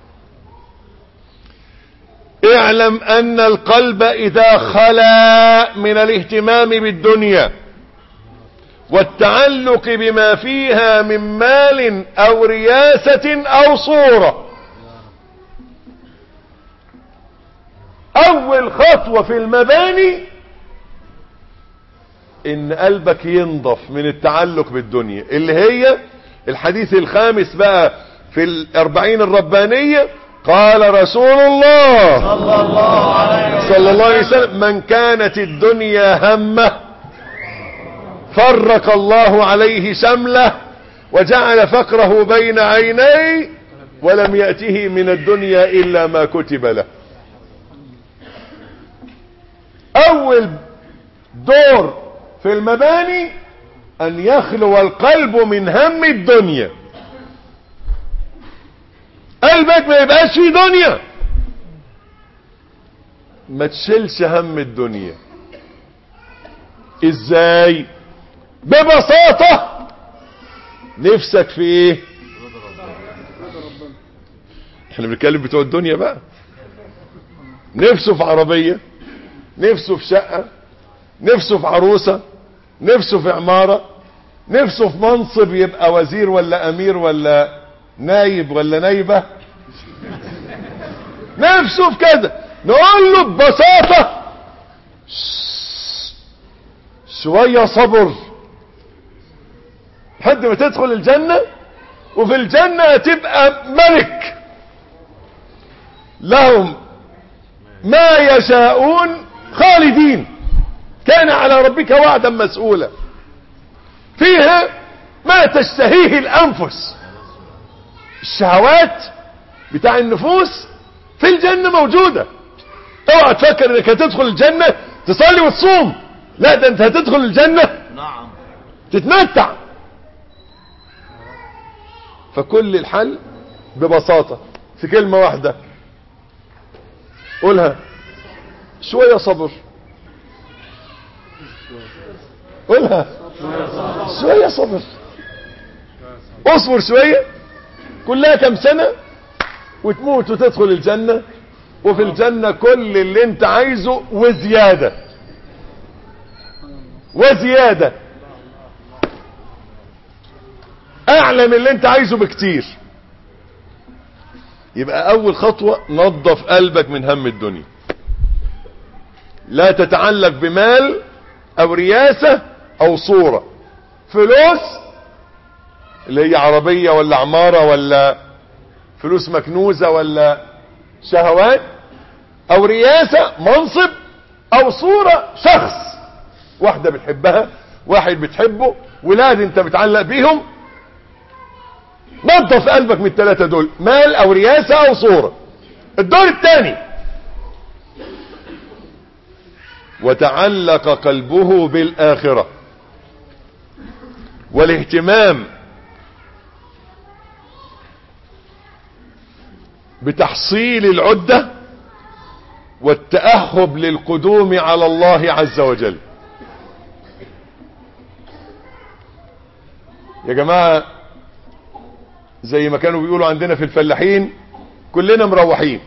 اعلم أن القلب إذا خلا من الاهتمام بالدنيا والتعلق بما فيها من مال أو رياسة أو صورة اول خطوة في المباني ان قلبك ينضف من التعلق بالدنيا اللي هي الحديث الخامس بقى في الاربعين الربانية قال رسول الله صلى الله عليه صلى الله عليه وسلم من كانت الدنيا همه فرق الله عليه شمله وجعل فقره بين عينيه ولم يأته من الدنيا إلا ما كتب له اول دور في المباني ان يخلو القلب من هم الدنيا قلبك ما يبقاش فيه دنيا ما تشيلش هم الدنيا ازاي ببساطة نفسك في ايه احنا بنتكلم بتوع الدنيا بقى نفسه في عربية نفسه في شقة نفسه في عروسة نفسه في عمارة نفسه في منصب يبقى وزير ولا امير ولا نايب ولا نايبة نفسه في كذا نقول له ببساطة شش، شوية صبر لحد ما تدخل الجنة وفي الجنة تبقى ملك لهم ما يشاءون خالدين كان على ربك وعدا مسؤولا فيها ما تشتهيه الانفس الشهوات بتاع النفوس في الجنة موجودة اوعى تفكر انك هتدخل الجنة تصلي وتصوم لا ده انت هتدخل الجنة نعم تتمتع فكل الحل ببساطة في كلمة واحدة قولها شوية صبر قولها شوية صبر اصبر شوية كلها كم سنة وتموت وتدخل الجنة وفي الجنة كل اللي انت عايزه وزيادة وزيادة اعلى من اللي انت عايزه بكتير يبقى اول خطوة نظف قلبك من هم الدنيا لا تتعلق بمال او رياسة او صورة فلوس اللي هي عربية ولا عمارة ولا فلوس مكنوزة ولا شهوات او رياسة منصب او صورة شخص واحدة بتحبها واحد بتحبه ولاد انت بتعلق بيهم نظف قلبك من الثلاثة دول مال او رياسة او صورة الدور الثاني وتعلق قلبه بالآخرة والاهتمام بتحصيل العدة والتأهب للقدوم على الله عز وجل يا جماعة زي ما كانوا بيقولوا عندنا في الفلاحين كلنا مروحين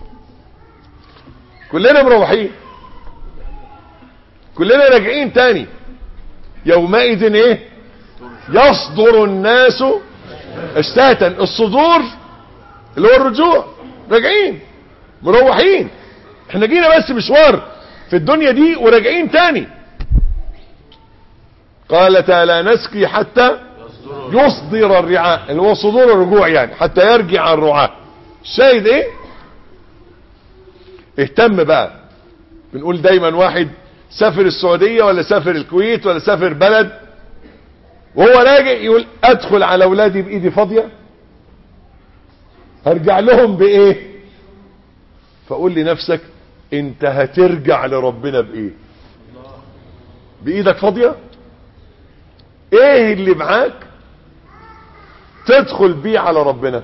كلنا مروحين كلنا راجعين تاني يومئذ ايه يصدر الناس اشتاتا الصدور اللي هو الرجوع راجعين مروحين احنا جينا بس مشوار في الدنيا دي وراجعين تاني قال تعالى نسقي حتى يصدر الرعاء اللي هو صدور الرجوع يعني حتى يرجع الرعاة الشاهد ايه اهتم بقى بنقول دايما واحد سافر السعودية ولا سافر الكويت ولا سافر بلد وهو راجع يقول ادخل على اولادي بايدي فاضية هرجع لهم بايه فقول لنفسك انت هترجع لربنا بايه بايدك فاضية ايه اللي معاك تدخل بيه على ربنا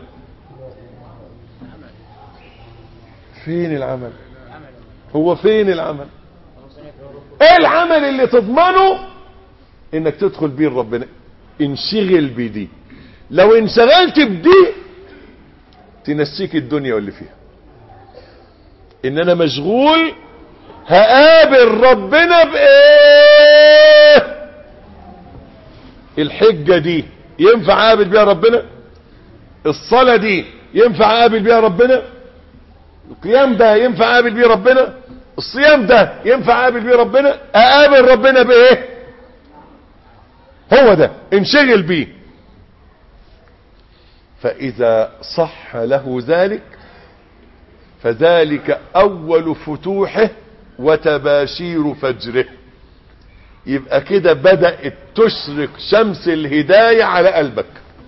فين العمل هو فين العمل ايه العمل اللي تضمنه انك تدخل بيه لربنا انشغل بدي لو انشغلت بدي تنسيك الدنيا واللي فيها ان انا مشغول هقابل ربنا بايه الحجة دي ينفع اقابل بيها ربنا الصلاة دي ينفع اقابل بيها ربنا القيام ده ينفع اقابل بيه ربنا الصيام ده ينفع اقابل بيه ربنا اقابل ربنا بايه هو ده انشغل بيه فاذا صح له ذلك فذلك اول فتوحه وتباشير فجره يبقى كده بدأت تشرق شمس الهداية على قلبك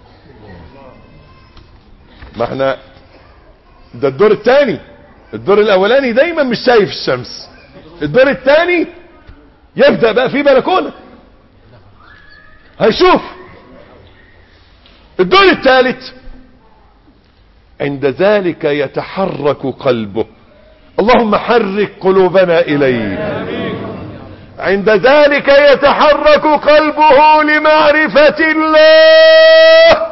ما احنا ده الدور الثاني الدور الاولاني دايما مش شايف الشمس الدور الثاني يبدأ بقى في بلكونة هيشوف الدور الثالث عند ذلك يتحرك قلبه اللهم حرك قلوبنا إليك عند ذلك يتحرك قلبه لمعرفة الله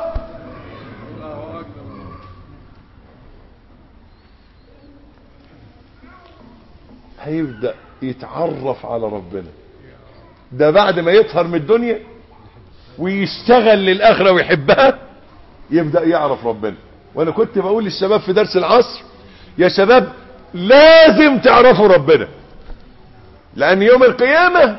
هيبدأ يتعرف على ربنا ده بعد ما يطهر من الدنيا ويشتغل للآخرة ويحبها يبدأ يعرف ربنا وانا كنت بقول للشباب في درس العصر يا شباب لازم تعرفوا ربنا لان يوم القيامة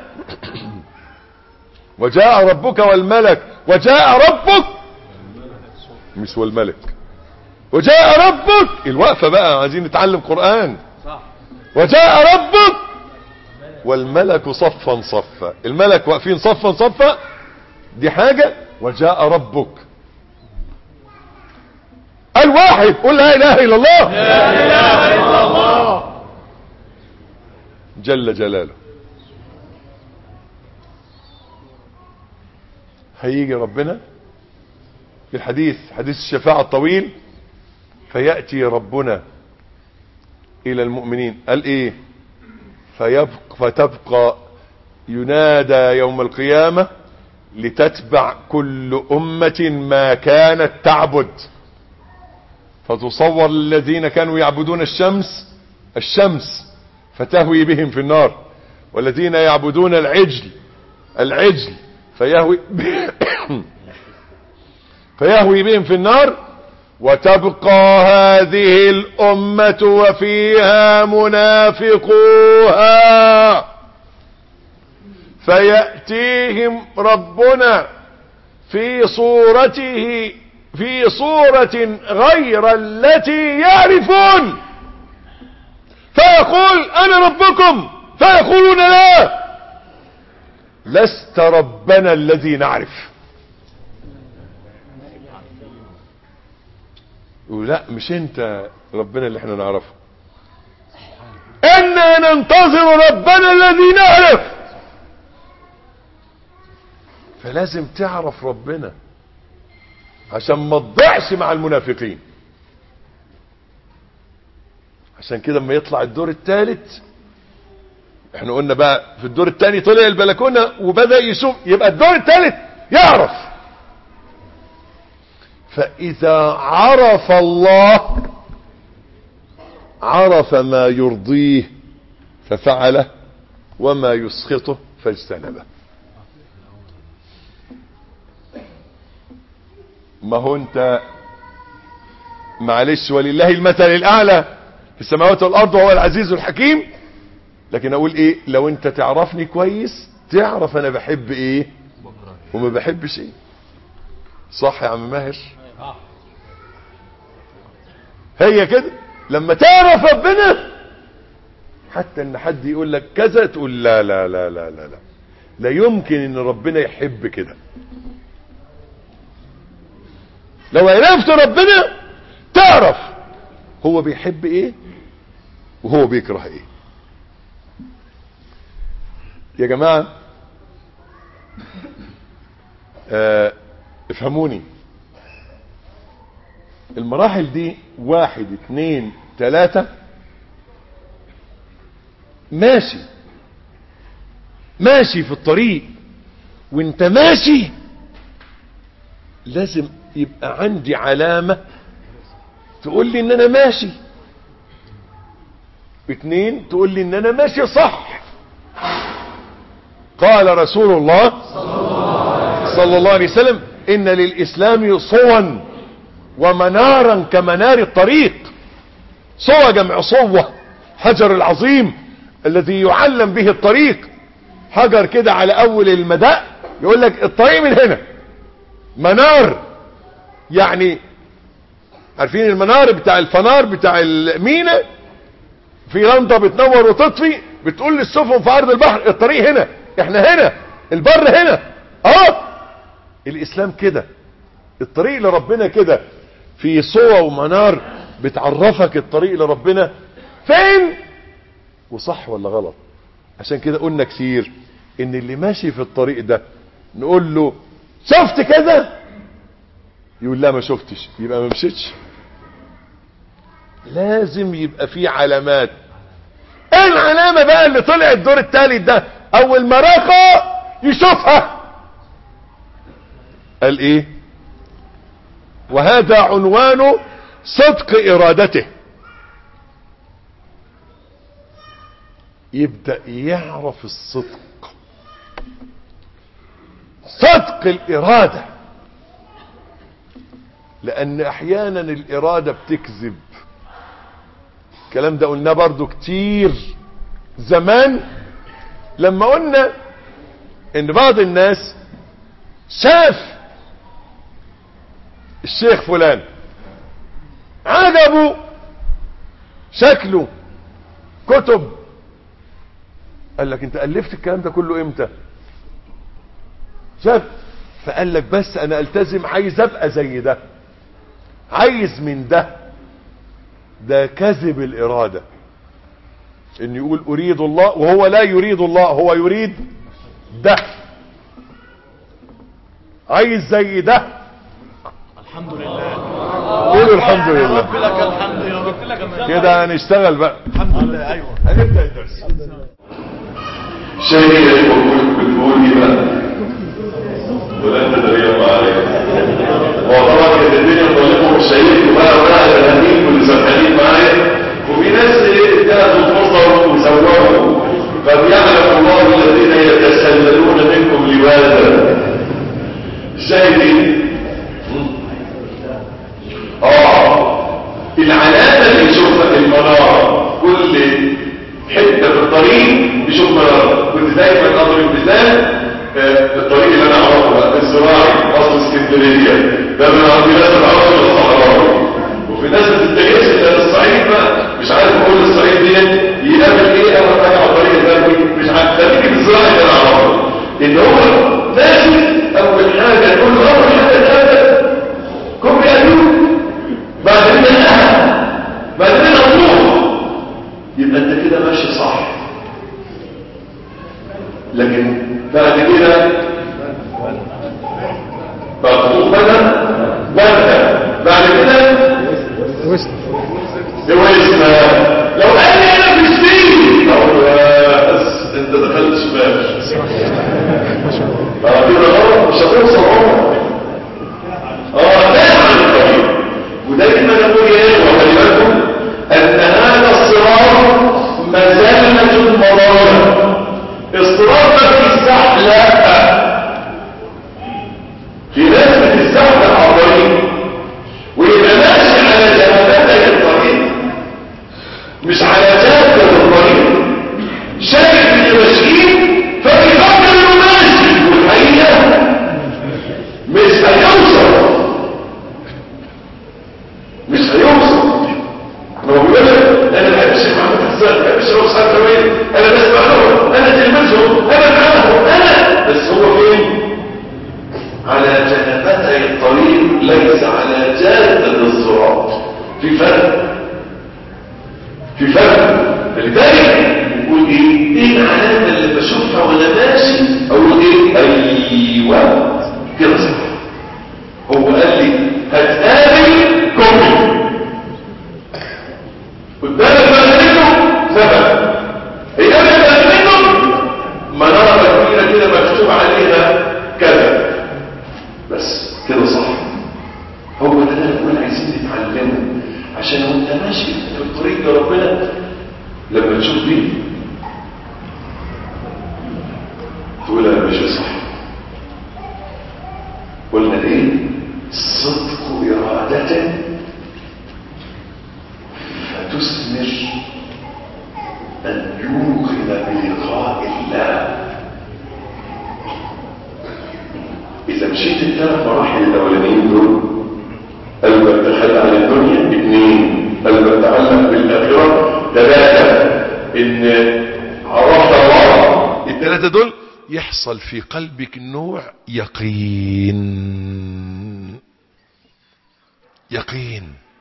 وجاء ربك والملك وجاء ربك مش والملك وجاء ربك الوقفة بقى عايزين نتعلم قرآن وجاء ربك والملك صفا صفا الملك واقفين صفا صفا دي حاجة وجاء ربك الواحد قل لا اله الا الله لا اله الا الله جل جلاله هيجي ربنا في الحديث حديث الشفاعة الطويل فيأتي ربنا الى المؤمنين قال ايه فيبقى فتبقى ينادى يوم القيامة لتتبع كل أمة ما كانت تعبد فتصور الذين كانوا يعبدون الشمس الشمس فتهوي بهم في النار والذين يعبدون العجل العجل فيهوي فيهوي بهم في النار وتبقى هذه الأمة وفيها منافقوها فيأتيهم ربنا في صورته في صورة غير التي يعرفون فيقول انا ربكم فيقولون لا لست ربنا الذي نعرف يقول لا مش انت ربنا اللي احنا نعرفه انا ننتظر ربنا الذي نعرف فلازم تعرف ربنا عشان ما تضيعش مع المنافقين عشان كده اما يطلع الدور الثالث احنا قلنا بقى في الدور الثاني طلع البلكونه وبدا يشوف يبقى الدور الثالث يعرف فاذا عرف الله عرف ما يرضيه ففعله وما يسخطه فاجتنبه ما هو انت معلش ولله المثل الاعلى في السماوات والارض وهو العزيز الحكيم لكن اقول ايه لو انت تعرفني كويس تعرف انا بحب ايه وما بحبش ايه صح يا عم ماهر هي كده لما تعرف ربنا حتى ان حد يقول لك كذا تقول لا لا لا لا لا لا لا يمكن ان ربنا يحب كده لو عرفت ربنا تعرف هو بيحب ايه وهو بيكره ايه يا جماعة آه افهموني المراحل دي واحد اتنين تلاتة ماشي ماشي في الطريق وانت ماشي لازم يبقى عندي علامة تقول لي ان انا ماشي اتنين تقول لي ان انا ماشي صح قال رسول الله صلى الله عليه وسلم ان للاسلام صوا ومنارا كمنار الطريق صوى جمع صوة حجر العظيم الذي يعلم به الطريق حجر كده على اول المداء يقول لك الطريق من هنا منار يعني عارفين المنار بتاع الفنار بتاع المينا في لمضة بتنور وتطفي بتقول للسفن في عرض البحر الطريق هنا احنا هنا البر هنا اه الاسلام كده الطريق لربنا كده في صوى ومنار بتعرفك الطريق لربنا فين وصح ولا غلط عشان كده قلنا كتير ان اللي ماشي في الطريق ده نقول له شفت كذا يقول لا ما شفتش يبقى ما مشيتش لازم يبقى في علامات ايه العلامة بقى اللي طلع الدور الثالث ده اول ما رقى يشوفها قال ايه وهذا عنوان صدق ارادته يبدأ يعرف الصدق صدق الارادة لان احيانا الارادة بتكذب الكلام ده قلناه برضو كتير زمان لما قلنا ان بعض الناس شاف الشيخ فلان عجبه شكله كتب قال لك انت الفت الكلام ده كله امتى شاف فقال لك بس انا التزم عايز ابقى زي ده عايز من ده ده كذب الارادة ان يقول اريد الله وهو لا يريد الله هو يريد ده عايز زي ده الحمد لله قولوا الحمد لله رب لك الحمد يا رب كده هنشتغل بقى الحمد لله ايوه هنبدأ الدرس شيء يقول بتقول لي بقى ولا انت تريد الله عليك وطبعا كانت الدنيا طالبه الشهيد وبقى بقى الهنين واللي سرحانين معايا وفي ناس ادتهم الفرصه وزوجوا فبيعلم الله الذين يتسللون منكم لواذا الشاهدين اه العلامه اللي يشوفها في المناره كل حته في الطريق يشوف مناره كنت دايما اضرب مثال آه، الطريق اللي انا اعرفه بقى الزراعي وصل اسكندريه ده من عند ناس بتعرف من الصحراوي وفي ناس ما تتجهش الا للصعيد بقى مش عارف كل الصعيد دي يقابل ايه اول حاجه على الطريق البلدي مش عارف ده بيجي بالزراعي اللي انا اعرفه ان هو لازم اول حاجه يقول له اول حاجه ده كم يأتوك بعد كده الأهل بعد كده الروح يبقى انت كده ماشي صح لكن بعد كده بعد خطوط بدن بدن بعد كده جوازنا لو قال لي انا في السين اقول له يا بس انت دخلت شمال اه كده غلط مش هتوصل عمرك اه لا عن الطريق ودايما نقول يا اخوه خلي بالكم ان هذا الصراط مزله المضايق الصراط ما فيه سحله في ناس بتستحلى على الطريق ويبقى ماشي على جهادتي الطريق مش على جهاد الطريق شايف اللي ماشيين فبيفكر انه ماشي والحقيقه مش هيوصل مش هيوصل ما هو بيقول لك انا ما بحبش محمد حسان ما بحبش ابو اسحاق كوين انا بسمع لهم انا تلميذهم انا معاهم انا بس هو فين على جنبتي الطريق ليس على جادة الصراط في فرق في فرق لذلك يقول ايه ايه العلامة اللي بشوفها وانا ماشي اقول ايه ايوه كده صح هو قال لي هتقابل كومي قدامك بقى منه سبب هيقابل بقى منه منارة كبيرة كده مكتوب عليها كذا بس كده صح هو ده اللي نقول عايزين نتعلمه عشان وانت ماشي في الطريق لربنا لما تشوف دي تقول انا ماشي صح قلنا ايه صدق ارادته فتثمر ان يوقن بلقاء الله إذا مشيت الثلاث مراحل الأولانيين دول قلبك تخلى عن الدنيا اثنين قلبك تعلق بالآخرة ثلاثة إن عرفت الله الثلاثة دول يحصل في قلبك نوع يقين يقين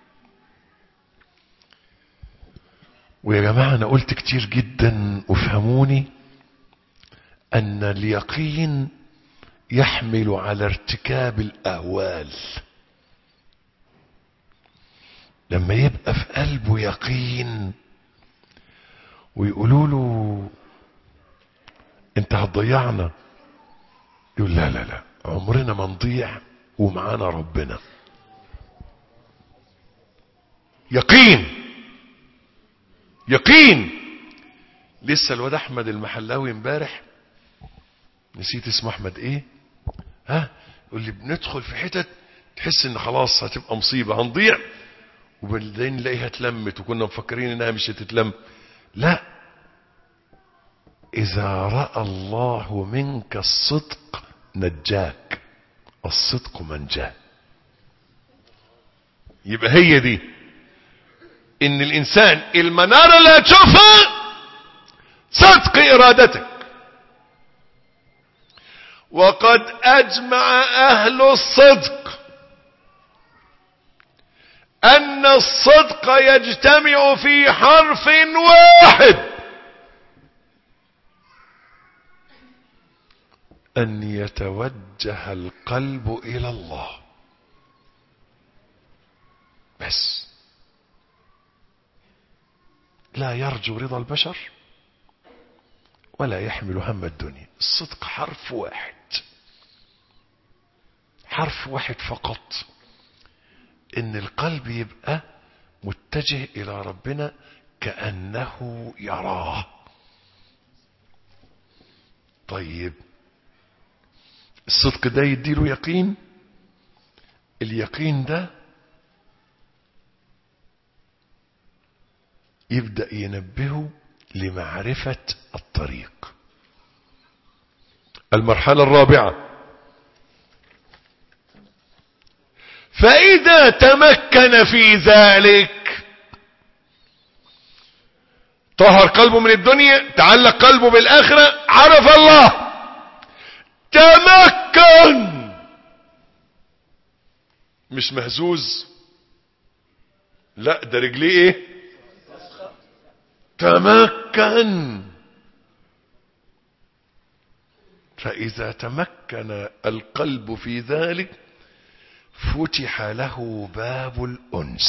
ويا جماعة أنا قلت كتير جدا وفهموني أن اليقين يحمل على ارتكاب الاهوال لما يبقى في قلبه يقين ويقولوا له انت هتضيعنا يقول لا لا لا عمرنا ما نضيع ومعانا ربنا يقين يقين لسه الواد احمد المحلاوي امبارح نسيت اسمه احمد ايه ها يقول لي بندخل في حتت تحس ان خلاص هتبقى مصيبه هنضيع وبعدين نلاقيها اتلمت وكنا مفكرين انها مش هتتلم لا اذا راى الله منك الصدق نجاك الصدق منجاه يبقى هي دي ان الانسان المنارة اللي هتشوفها صدق ارادتك وقد اجمع اهل الصدق ان الصدق يجتمع في حرف واحد ان يتوجه القلب الى الله بس لا يرجو رضا البشر ولا يحمل هم الدنيا الصدق حرف واحد حرف واحد فقط ان القلب يبقى متجه الى ربنا كانه يراه طيب الصدق ده يديله يقين اليقين ده يبدأ ينبهه لمعرفة الطريق المرحلة الرابعة فإذا تمكن في ذلك طهر قلبه من الدنيا تعلق قلبه بالآخرة عرف الله تمكن مش مهزوز لا ده رجليه ايه تمكن فإذا تمكن القلب في ذلك فتح له باب الأنس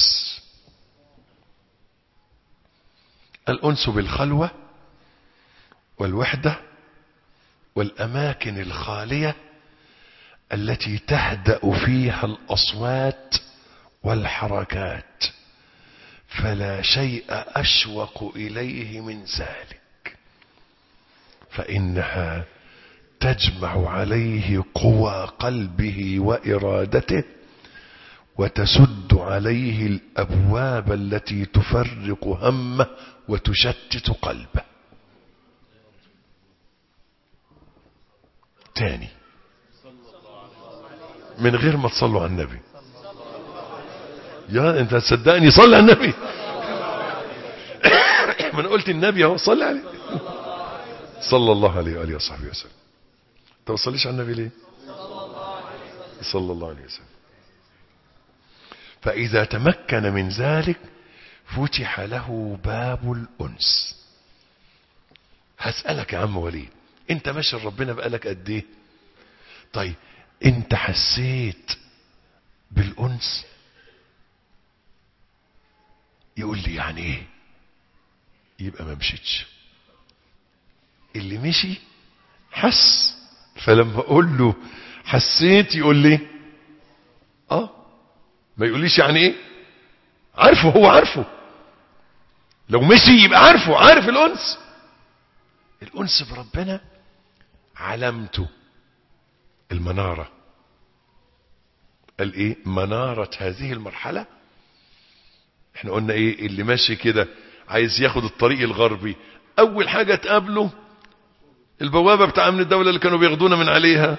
الأنس بالخلوة والوحدة والأماكن الخالية التي تهدأ فيها الأصوات والحركات فلا شيء أشوق إليه من ذلك فإنها تجمع عليه قوى قلبه وإرادته وتسد عليه الأبواب التي تفرق همه وتشتت قلبه تاني من غير ما تصلوا على النبي يا انت تصدقني صلي على النبي ما انا قلت النبي اهو صلي عليه صلى الله عليه واله وصحبه وسلم انت ما تصليش على النبي ليه صلى الله عليه وسلم فاذا تمكن من ذلك فتح له باب الانس هسالك يا عم وليد انت ماشي ربنا بقالك قد ايه طيب انت حسيت بالانس يقول لي يعني ايه يبقى ما مشيتش اللي مشي حس فلما اقول له حسيت يقول لي اه ما يقوليش يعني ايه عارفه هو عارفه لو مشي يبقى عارفه عارف الانس الانس بربنا علامته المناره قال ايه مناره هذه المرحله احنا قلنا ايه اللي ماشي كده عايز ياخد الطريق الغربي اول حاجة تقابله البوابة بتاع امن الدولة اللي كانوا بياخدونا من عليها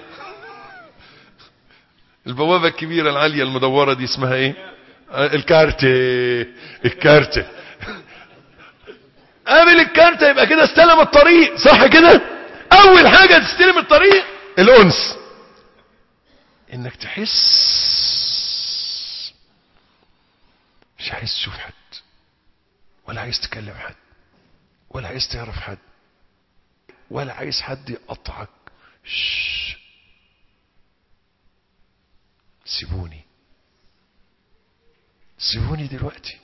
البوابة الكبيرة العالية المدورة دي اسمها ايه آه، الكارتة الكارتة قابل الكارتة يبقى كده استلم الطريق صح كده اول حاجة تستلم الطريق الانس انك تحس مش عايز تشوف حد ولا عايز تكلم حد ولا عايز تعرف حد ولا عايز حد يقطعك شش. سيبوني سيبوني دلوقتي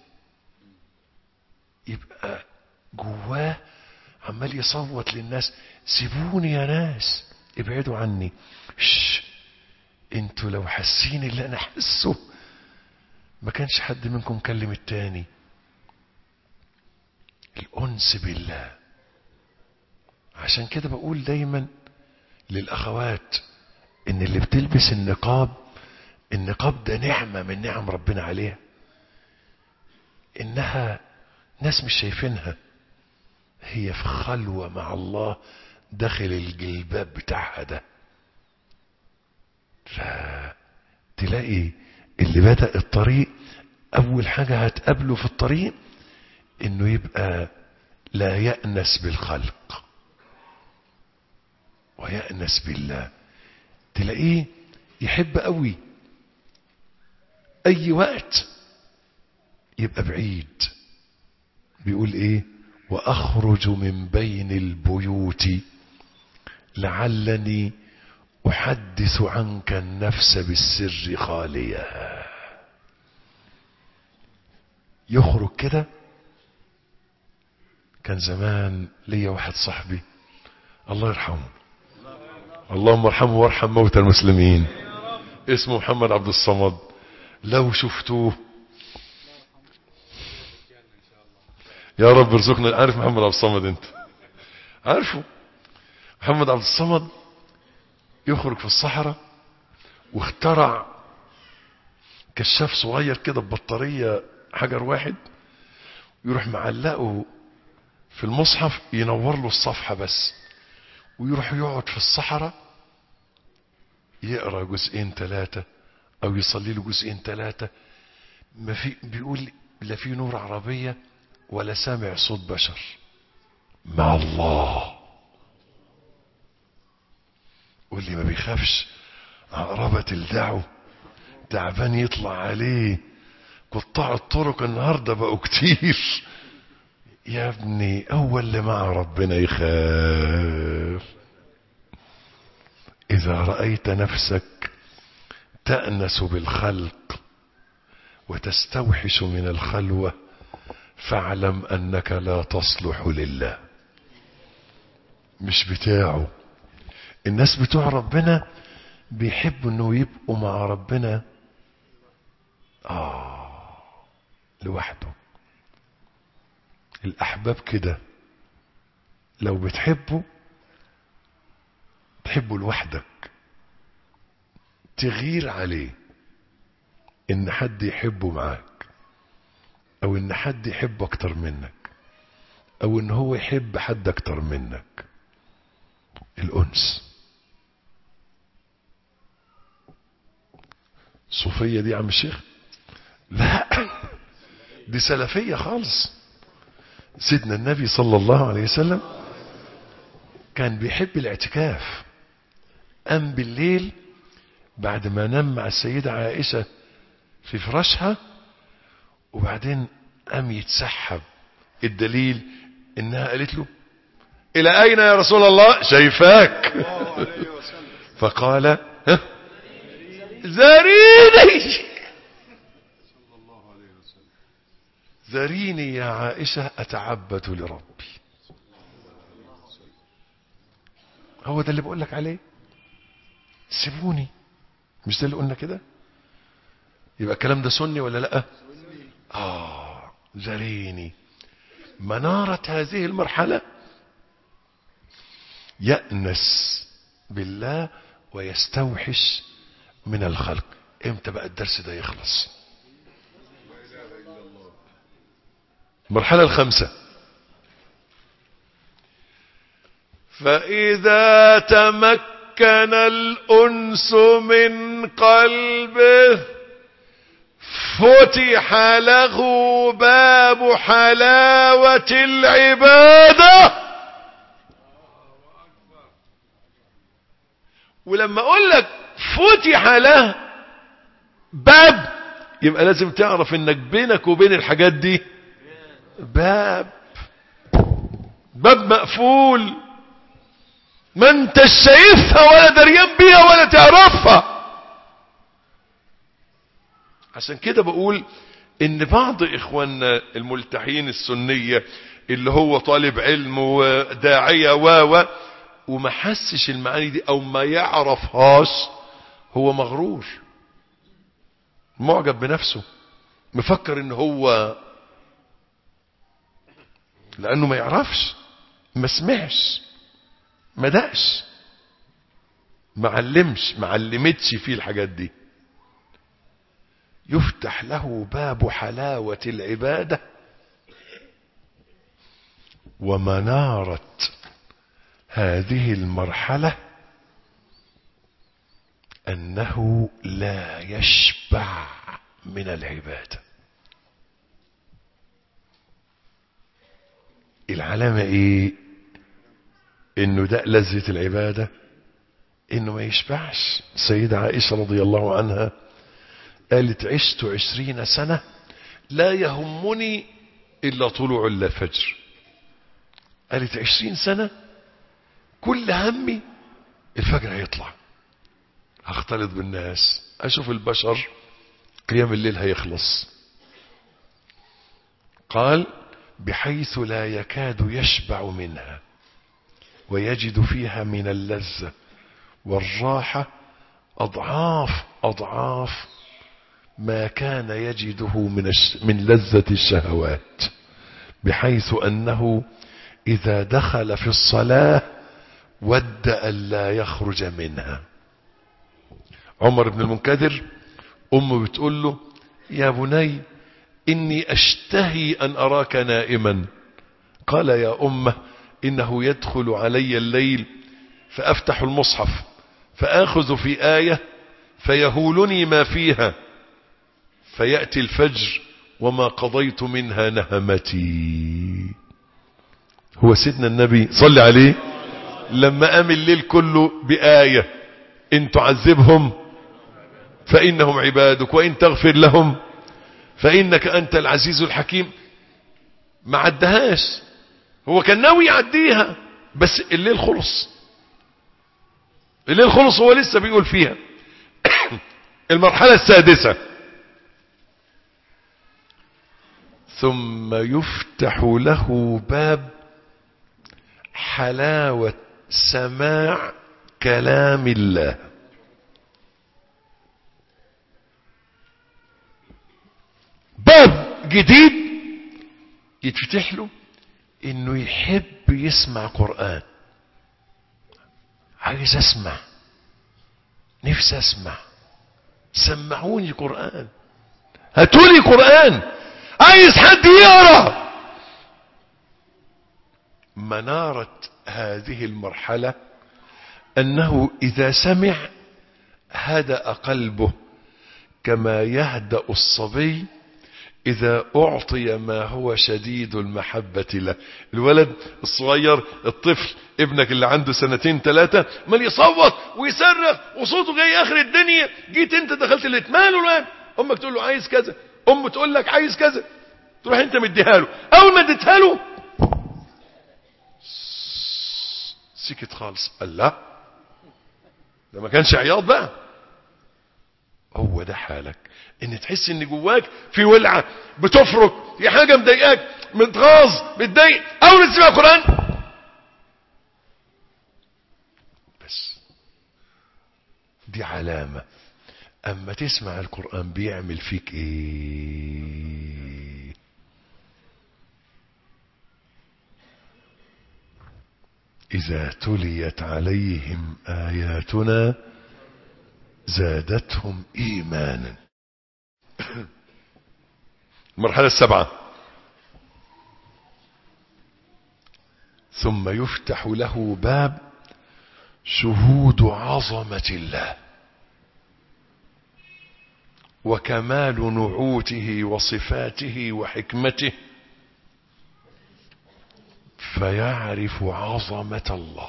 يبقى جواه عمال يصوت للناس سيبوني يا ناس ابعدوا عني شش انتوا لو حاسين اللي انا حاسه ما كانش حد منكم كلم التاني الانس بالله عشان كده بقول دايما للاخوات ان اللي بتلبس النقاب النقاب ده نعمة من نعم ربنا عليها انها ناس مش شايفينها هي في خلوة مع الله داخل الجلباب بتاعها ده فتلاقي اللي بدأ الطريق أول حاجة هتقابله في الطريق إنه يبقى لا يأنس بالخلق ويأنس بالله تلاقيه يحب قوي أي وقت يبقى بعيد بيقول إيه وأخرج من بين البيوت لعلني أحدث عنك النفس بالسر خاليا يخرج كده كان زمان ليا واحد صاحبي الله يرحمه اللهم ارحمه وارحم موتى المسلمين اسمه محمد عبد الصمد لو شفتوه يا رب ارزقنا عارف محمد عبد الصمد انت عارفه محمد عبد الصمد يخرج في الصحراء واخترع كشاف صغير كده ببطارية حجر واحد يروح معلقه في المصحف ينور له الصفحة بس ويروح يقعد في الصحراء يقرأ جزئين ثلاثة او يصلي له جزئين ثلاثة ما في بيقول لا في نور عربية ولا سامع صوت بشر مع الله واللي ما بيخافش عقربة الدعو تعبان يطلع عليه قطاع الطرق النهاردة بقوا كتير يا ابني اول اللي مع ربنا يخاف اذا رأيت نفسك تأنس بالخلق وتستوحش من الخلوة فاعلم انك لا تصلح لله مش بتاعه الناس بتوع ربنا بيحبوا انه يبقوا مع ربنا اه لوحده الاحباب كده لو بتحبه تحبه لوحدك تغير عليه ان حد يحبه معاك او ان حد يحبه اكتر منك او ان هو يحب حد اكتر منك الانس صوفية دي يا عم الشيخ لا دي سلفية خالص سيدنا النبي صلى الله عليه وسلم كان بيحب الاعتكاف قام بالليل بعد ما نام مع السيدة عائشة في فراشها وبعدين قام يتسحب الدليل انها قالت له الى اين يا رسول الله شايفاك فقال ها ذريني ذريني يا عائشة اتعبد لربي هو ده اللي بقول لك عليه سيبوني مش ده اللي قلنا كده يبقى الكلام ده سني ولا لا اه ذريني منارة هذه المرحلة يأنس بالله ويستوحش من الخلق امتى بقى الدرس ده يخلص المرحلة الخامسة فإذا تمكن الأنس من قلبه فتح له باب حلاوة العبادة ولما اقول لك فتح له باب يبقى لازم تعرف انك بينك وبين الحاجات دي باب باب مقفول ما انت شايفها ولا دريان بيها ولا تعرفها عشان كده بقول ان بعض اخواننا الملتحين السنية اللي هو طالب علم وداعية و و وما حسش المعاني دي او ما يعرفهاش هو مغرور معجب بنفسه مفكر ان هو لانه ما يعرفش ما سمعش ما دقش ما علمش ما علمتش فيه الحاجات دي يفتح له باب حلاوة العبادة ومنارة هذه المرحلة أنه لا يشبع من العبادة العلامة ايه انه ده لذة العبادة انه ما يشبعش سيدة عائشة رضي الله عنها قالت عشت عشرين سنة لا يهمني إلا طلوع الفجر قالت عشرين سنة كل همي الفجر هيطلع هختلط بالناس أشوف البشر قيام الليل هيخلص قال بحيث لا يكاد يشبع منها ويجد فيها من اللذة والراحة أضعاف أضعاف ما كان يجده من الش... من لذة الشهوات بحيث أنه إذا دخل في الصلاة ود أن لا يخرج منها عمر بن المنكدر أمه بتقول له يا بني إني أشتهي أن أراك نائما قال يا أمه إنه يدخل علي الليل فأفتح المصحف فآخذ في آية فيهولني ما فيها فيأتي الفجر وما قضيت منها نهمتي هو سيدنا النبي صلى عليه لما قام الليل كله بآية إن تعذبهم فإنهم عبادك وإن تغفر لهم فإنك أنت العزيز الحكيم ما عدهاش هو كان ناوي يعديها بس الليل خلص الليل خلص هو لسه بيقول فيها المرحلة السادسة ثم يفتح له باب حلاوة سماع كلام الله باب جديد يتفتح له انه يحب يسمع قرآن عايز اسمع نفسي اسمع سمعوني قرآن هاتولي قرآن عايز حد يقرا منارة هذه المرحلة أنه إذا سمع هدأ قلبه كما يهدأ الصبي إذا أعطي ما هو شديد المحبة له الولد الصغير الطفل ابنك اللي عنده سنتين ثلاثة مال يصوت ويصرخ وصوته جاي آخر الدنيا جيت انت دخلت اللي ماله الآن أمك تقول له عايز كذا أم تقول لك عايز كذا تروح انت مديها له أول ما اديتها له سكت خالص قال لا ده ما كانش عياط بقى هو ده حالك ان تحس ان جواك في ولعة بتفرك في حاجة مضايقاك متغاظ متضايق اول تسمع القرآن بس دي علامة اما تسمع القرآن بيعمل فيك ايه اذا تليت عليهم اياتنا زادتهم ايمانا المرحلة السبعة ثم يفتح له باب شهود عظمة الله وكمال نعوته وصفاته وحكمته فيعرف عظمة الله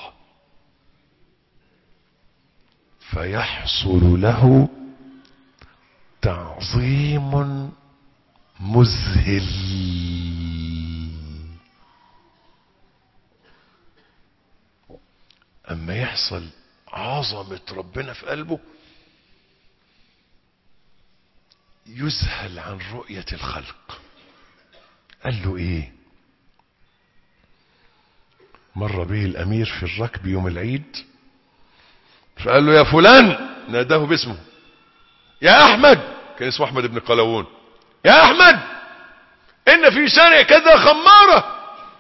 فيحصل له تعظيم مذهل اما يحصل عظمة ربنا في قلبه يذهل عن رؤية الخلق قال له ايه مر به الامير في الركب يوم العيد فقال له يا فلان ناداه باسمه يا احمد كان اسمه احمد بن قلاوون يا احمد ان في شارع كذا خمارة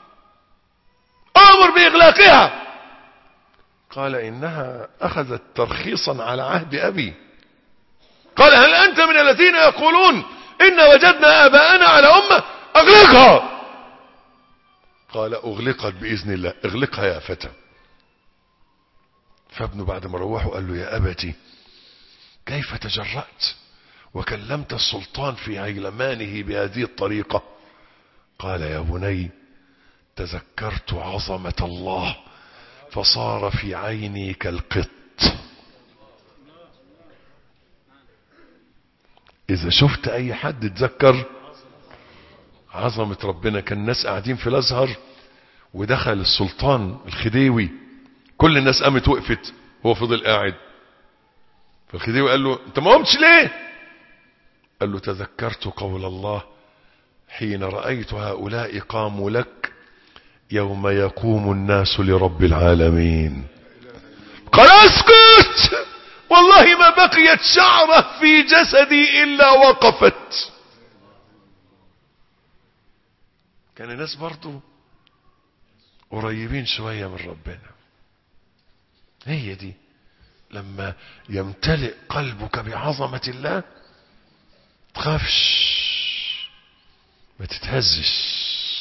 امر باغلاقها قال انها اخذت ترخيصا على عهد ابي قال هل انت من الذين يقولون ان وجدنا اباءنا على امه اغلقها قال اغلقت باذن الله اغلقها يا فتى فابنه بعد ما روحوا قال له يا ابتي كيف تجرأت وكلمت السلطان في عيلمانه بهذه الطريقة قال يا بني تذكرت عظمة الله فصار في عيني كالقط اذا شفت اي حد تذكر عظمة ربنا كان الناس قاعدين في الازهر ودخل السلطان الخديوي كل الناس قامت وقفت هو فضل قاعد فالخديوي قال له انت ما قمتش ليه قال له تذكرت قول الله حين رأيت هؤلاء قاموا لك يوم يقوم الناس لرب العالمين قال اسكت والله ما بقيت شعرة في جسدي إلا وقفت كان الناس برضو قريبين شوية من ربنا هي دي لما يمتلئ قلبك بعظمة الله تخافش ما تتهزش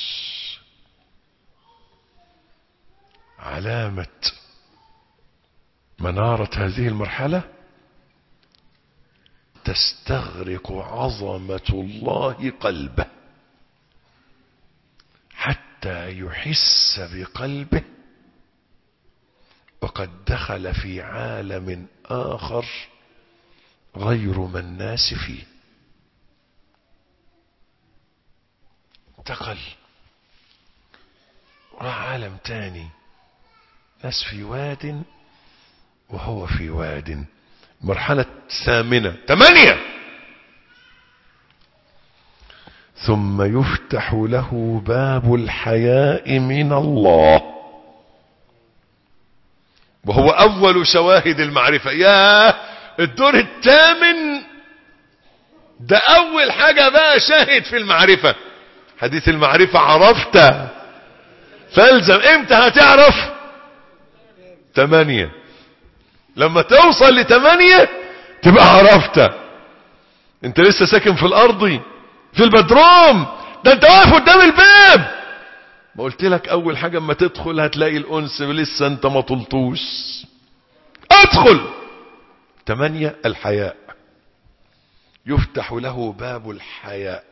علامة منارة هذه المرحلة تستغرق عظمة الله قلبه حتى يحس بقلبه وقد دخل في عالم آخر غير ما الناس فيه انتقل راح عالم تاني ناس في واد وهو في واد مرحلة ثامنة ثمانية ثم يفتح له باب الحياء من الله وهو أول شواهد المعرفة يا الدور الثامن ده أول حاجة بقى شاهد في المعرفة حديث المعرفة عرفت فالزم امتى هتعرف ثمانية لما توصل لثمانية تبقى عرفت انت لسه ساكن في الارضي في البدروم ده انت واقف قدام الباب ما قلت لك اول حاجة اما تدخل هتلاقي الانس لسه انت ما طلتوش ادخل ثمانية الحياء يفتح له باب الحياء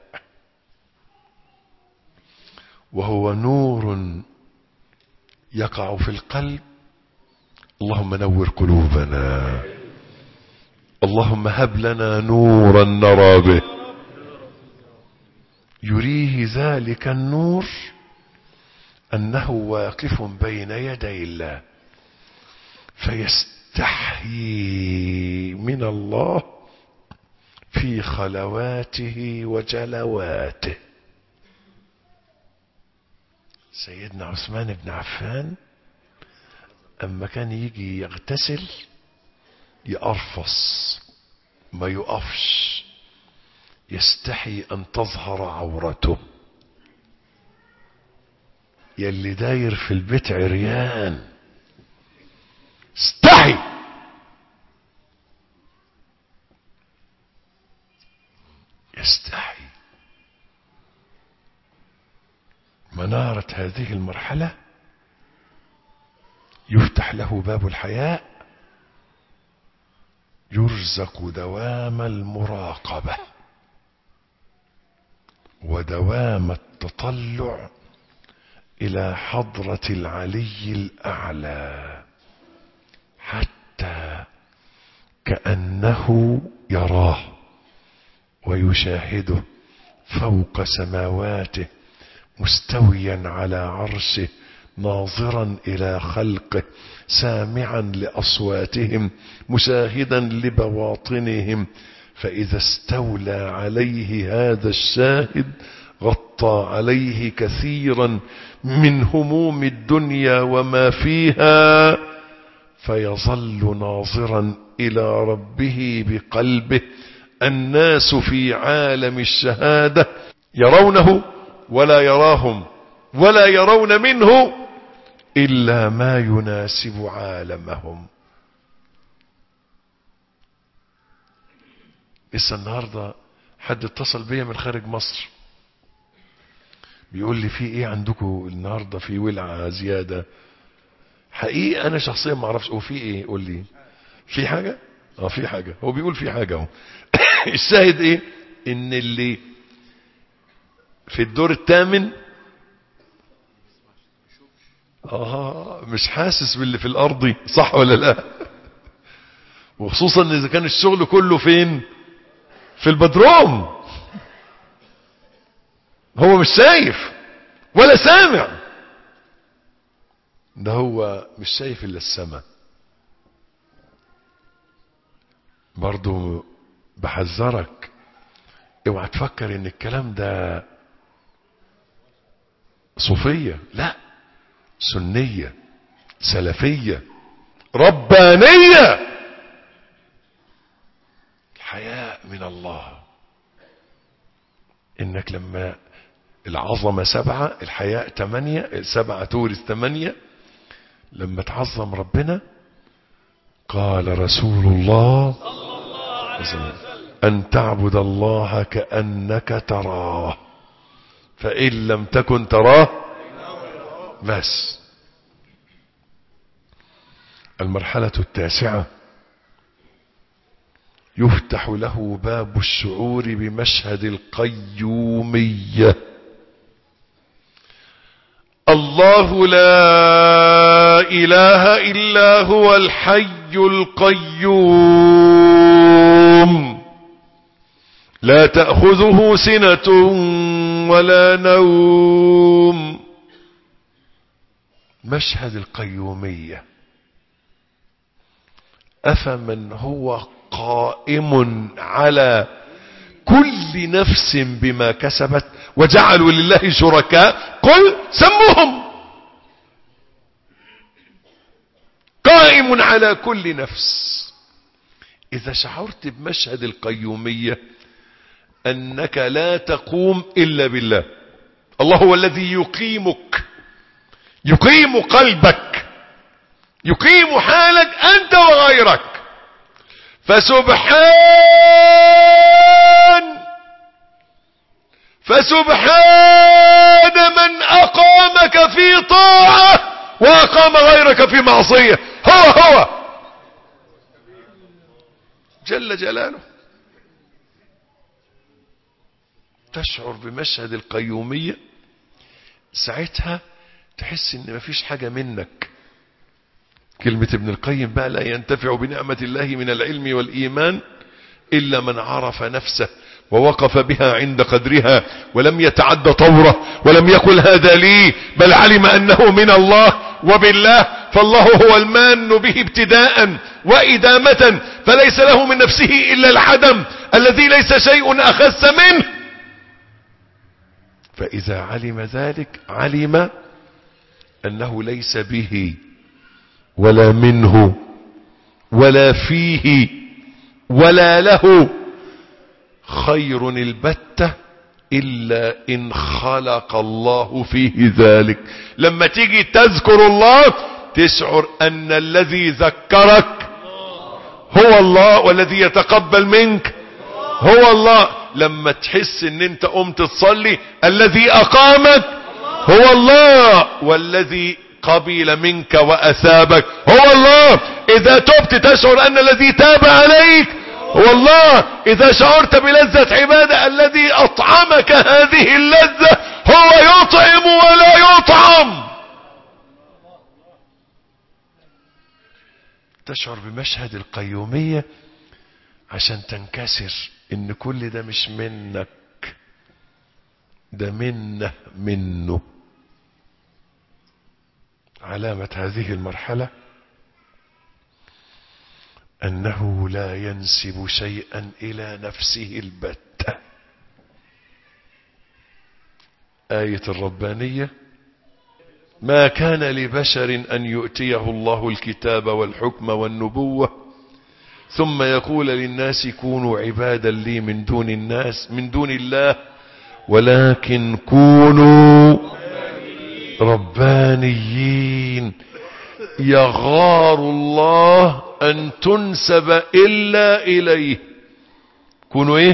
وهو نور يقع في القلب اللهم نور قلوبنا اللهم هب لنا نورا نرى به يريه ذلك النور انه واقف بين يدي الله فيستحيي من الله في خلواته وجلواته سيدنا عثمان بن عفان اما كان يجي يغتسل يقرفص ما يقفش يستحي ان تظهر عورته يلي داير في البيت عريان استحي يستحي منارة هذه المرحلة يفتح له باب الحياء يرزق دوام المراقبة ودوام التطلع إلى حضرة العلي الأعلى حتى كأنه يراه ويشاهده فوق سماواته مستويا على عرشه ناظرا الى خلقه سامعا لاصواتهم مشاهدا لبواطنهم فإذا استولى عليه هذا الشاهد غطى عليه كثيرا من هموم الدنيا وما فيها فيظل ناظرا إلى ربه بقلبه الناس في عالم الشهادة يرونه ولا يراهم ولا يرون منه إلا ما يناسب عالمهم لسه النهاردة حد اتصل بيا من خارج مصر بيقول لي في ايه عندكم النهاردة في ولعة زيادة حقيقي انا شخصيا ما اعرفش هو في ايه قول لي في حاجة اه في حاجة هو بيقول في حاجة اهو الشاهد ايه ان اللي في الدور الثامن اه مش حاسس باللي في الارض صح ولا لا وخصوصا اذا كان الشغل كله فين في البدروم هو مش شايف ولا سامع ده هو مش شايف الا السماء برضو بحذرك اوعى تفكر ان الكلام ده صوفية لا سنية سلفية ربانية الحياء من الله انك لما العظمة سبعة الحياء تمانية سبعة تورث تمانية لما تعظم ربنا قال رسول الله أن تعبد الله كأنك تراه فإن لم تكن تراه بس المرحلة التاسعة يفتح له باب الشعور بمشهد القيومية الله لا إله إلا هو الحي القيوم لا تأخذه سنة ولا نوم مشهد القيومية أفمن هو قائم على كل نفس بما كسبت وجعلوا لله شركاء قل سموهم قائم على كل نفس إذا شعرت بمشهد القيومية أنك لا تقوم إلا بالله الله هو الذي يقيمك يقيم قلبك يقيم حالك أنت وغيرك فسبحان فسبحان من أقامك في طاعة وأقام غيرك في معصية هو هو جل جلاله تشعر بمشهد القيومية ساعتها تحس ان مفيش حاجة منك كلمة ابن القيم بقى لا ينتفع بنعمة الله من العلم والإيمان إلا من عرف نفسه ووقف بها عند قدرها ولم يتعد طوره ولم يقل هذا لي بل علم أنه من الله وبالله فالله هو المان به ابتداء وإدامة فليس له من نفسه إلا العدم الذي ليس شيء أخس منه فإذا علم ذلك علم أنه ليس به ولا منه ولا فيه ولا له خير البتة إلا إن خلق الله فيه ذلك لما تيجي تذكر الله تشعر أن الذي ذكرك هو الله والذي يتقبل منك هو الله لما تحس ان انت قمت تصلي الذي اقامك هو الله والذي قبل منك واثابك هو الله اذا تبت تشعر ان الذي تاب عليك هو الله اذا شعرت بلذة عبادة الذي اطعمك هذه اللذة هو يطعم ولا يطعم تشعر بمشهد القيومية عشان تنكسر ان كل ده مش منك ده منه منه علامة هذه المرحلة أنه لا ينسب شيئا إلى نفسه البتة آية الربانية ما كان لبشر أن يؤتيه الله الكتاب والحكم والنبوة ثم يقول للناس كونوا عبادا لي من دون الناس من دون الله ولكن كونوا ربانيين يغار الله أن تنسب إلا إليه كونوا إيه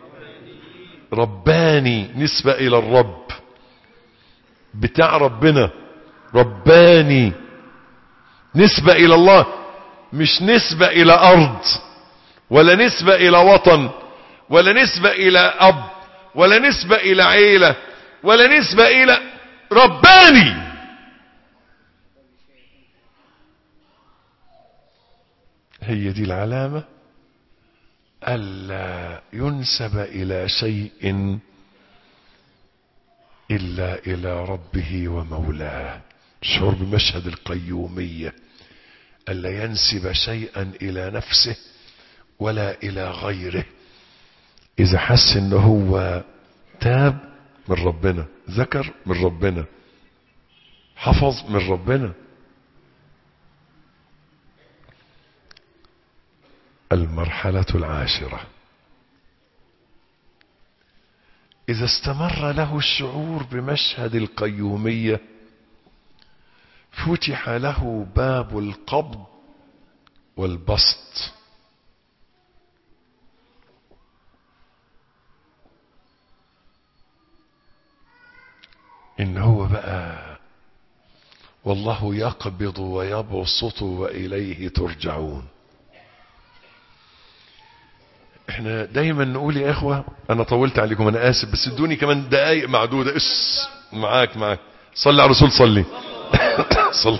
رباني نسبة إلى الرب بتاع ربنا رباني نسبة إلى الله مش نسبة إلى أرض ولا نسبة إلى وطن ولا نسبة إلى أب ولا نسبة إلى عيلة ولا نسبة إلى رباني هي دي العلامة ألا ينسب إلى شيء إلا إلى ربه ومولاه شعور بمشهد القيومية ألا ينسب شيئا إلى نفسه ولا إلى غيره إذا حس إن هو تاب من ربنا ذكر من ربنا حفظ من ربنا المرحلة العاشرة إذا استمر له الشعور بمشهد القيومية فتح له باب القبض والبسط إن هو بقى والله يقبض ويبسط وإليه ترجعون احنا دايما نقول يا اخوة انا طولت عليكم انا اسف بس ادوني كمان دقايق معدودة اس معاك معاك صلي على الرسول صلي صلى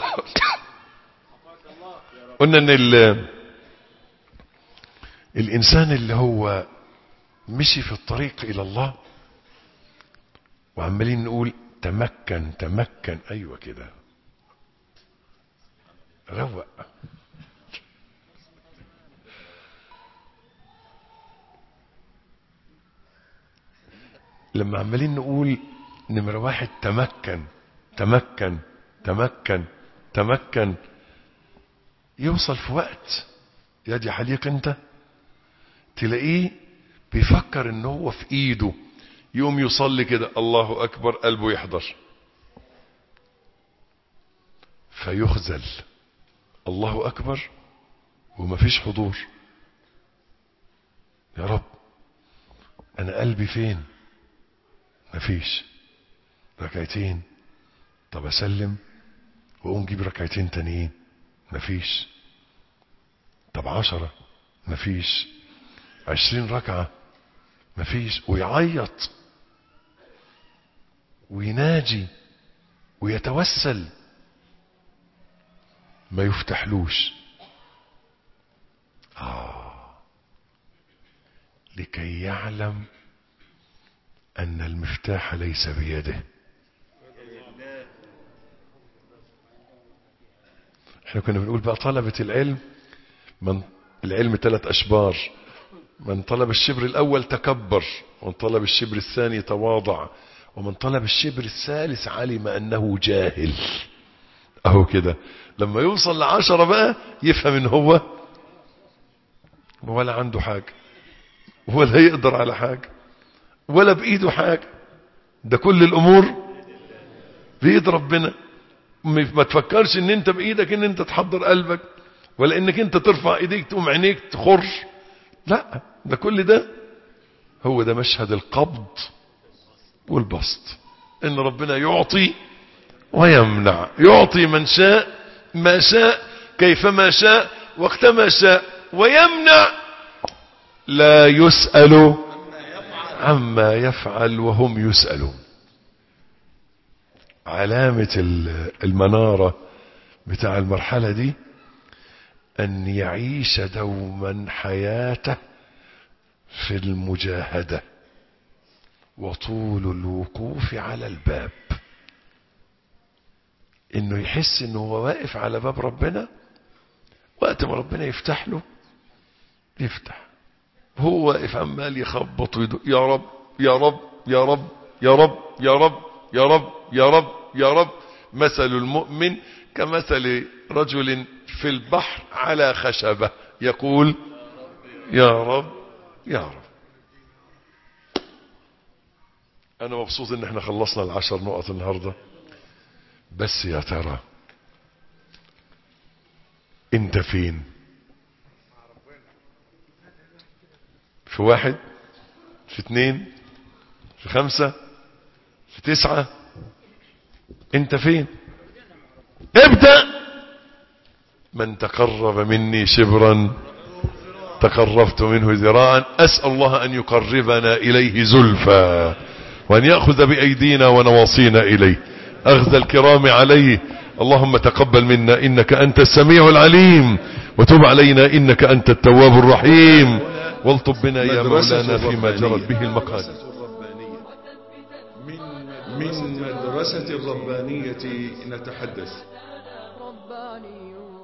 قلنا ان ال الانسان اللي هو مشي في الطريق الى الله وعمالين نقول تمكن تمكن ايوه كده روق لما عمالين نقول نمرة واحد تمكن تمكن تمكن تمكن يوصل في وقت يا دي حليق انت تلاقيه بيفكر ان هو في ايده يوم يصلي كده الله اكبر قلبه يحضر فيخزل الله اكبر ومفيش حضور يا رب انا قلبي فين مفيش ركعتين طب اسلم واقوم جيب ركعتين تانيين مفيش طب عشرة مفيش عشرين ركعة مفيش ويعيط ويناجي ويتوسل ما يفتحلوش آه لكي يعلم أن المفتاح ليس بيده احنا كنا بنقول بقى طلبة العلم من العلم ثلاث أشبار من طلب الشبر الأول تكبر ومن طلب الشبر الثاني تواضع ومن طلب الشبر الثالث علم أنه جاهل أهو كده لما يوصل لعشرة بقى يفهم ان هو ولا عنده حاجة ولا يقدر على حاجة ولا بإيده حاجة ده كل الأمور بإيد ربنا ما تفكرش ان انت بإيدك ان انت تحضر قلبك ولا انك انت ترفع ايديك تقوم عينيك تخر لا ده كل ده هو ده مشهد القبض والبسط ان ربنا يعطي ويمنع يعطي من شاء ما شاء كيفما شاء وقتما شاء ويمنع لا يسأل عما يفعل وهم يسألون علامة المنارة بتاع المرحلة دي أن يعيش دوما حياته في المجاهدة وطول الوقوف على الباب انه يحس انه هو واقف على باب ربنا وقت ما ربنا يفتح له يفتح هو واقف عمال يخبط ويدق يا رب يا رب يا رب يا رب يا رب يا رب يا رب يا رب مثل المؤمن كمثل رجل في البحر على خشبة يقول يا رب يا رب انا مبسوط ان احنا خلصنا العشر نقط النهاردة بس يا ترى انت فين في واحد في اتنين في خمسة في تسعة انت فين ابدأ من تقرب مني شبرا تقربت منه ذراعا أسأل الله أن يقربنا إليه زلفى وأن يأخذ بأيدينا ونواصينا إليه أخذ الكرام عليه اللهم تقبل منا إنك أنت السميع العليم وتب علينا إنك أنت التواب الرحيم والطب بنا يا مولانا فيما جرت به المقادير من مدرسة الربانية نتحدث رباني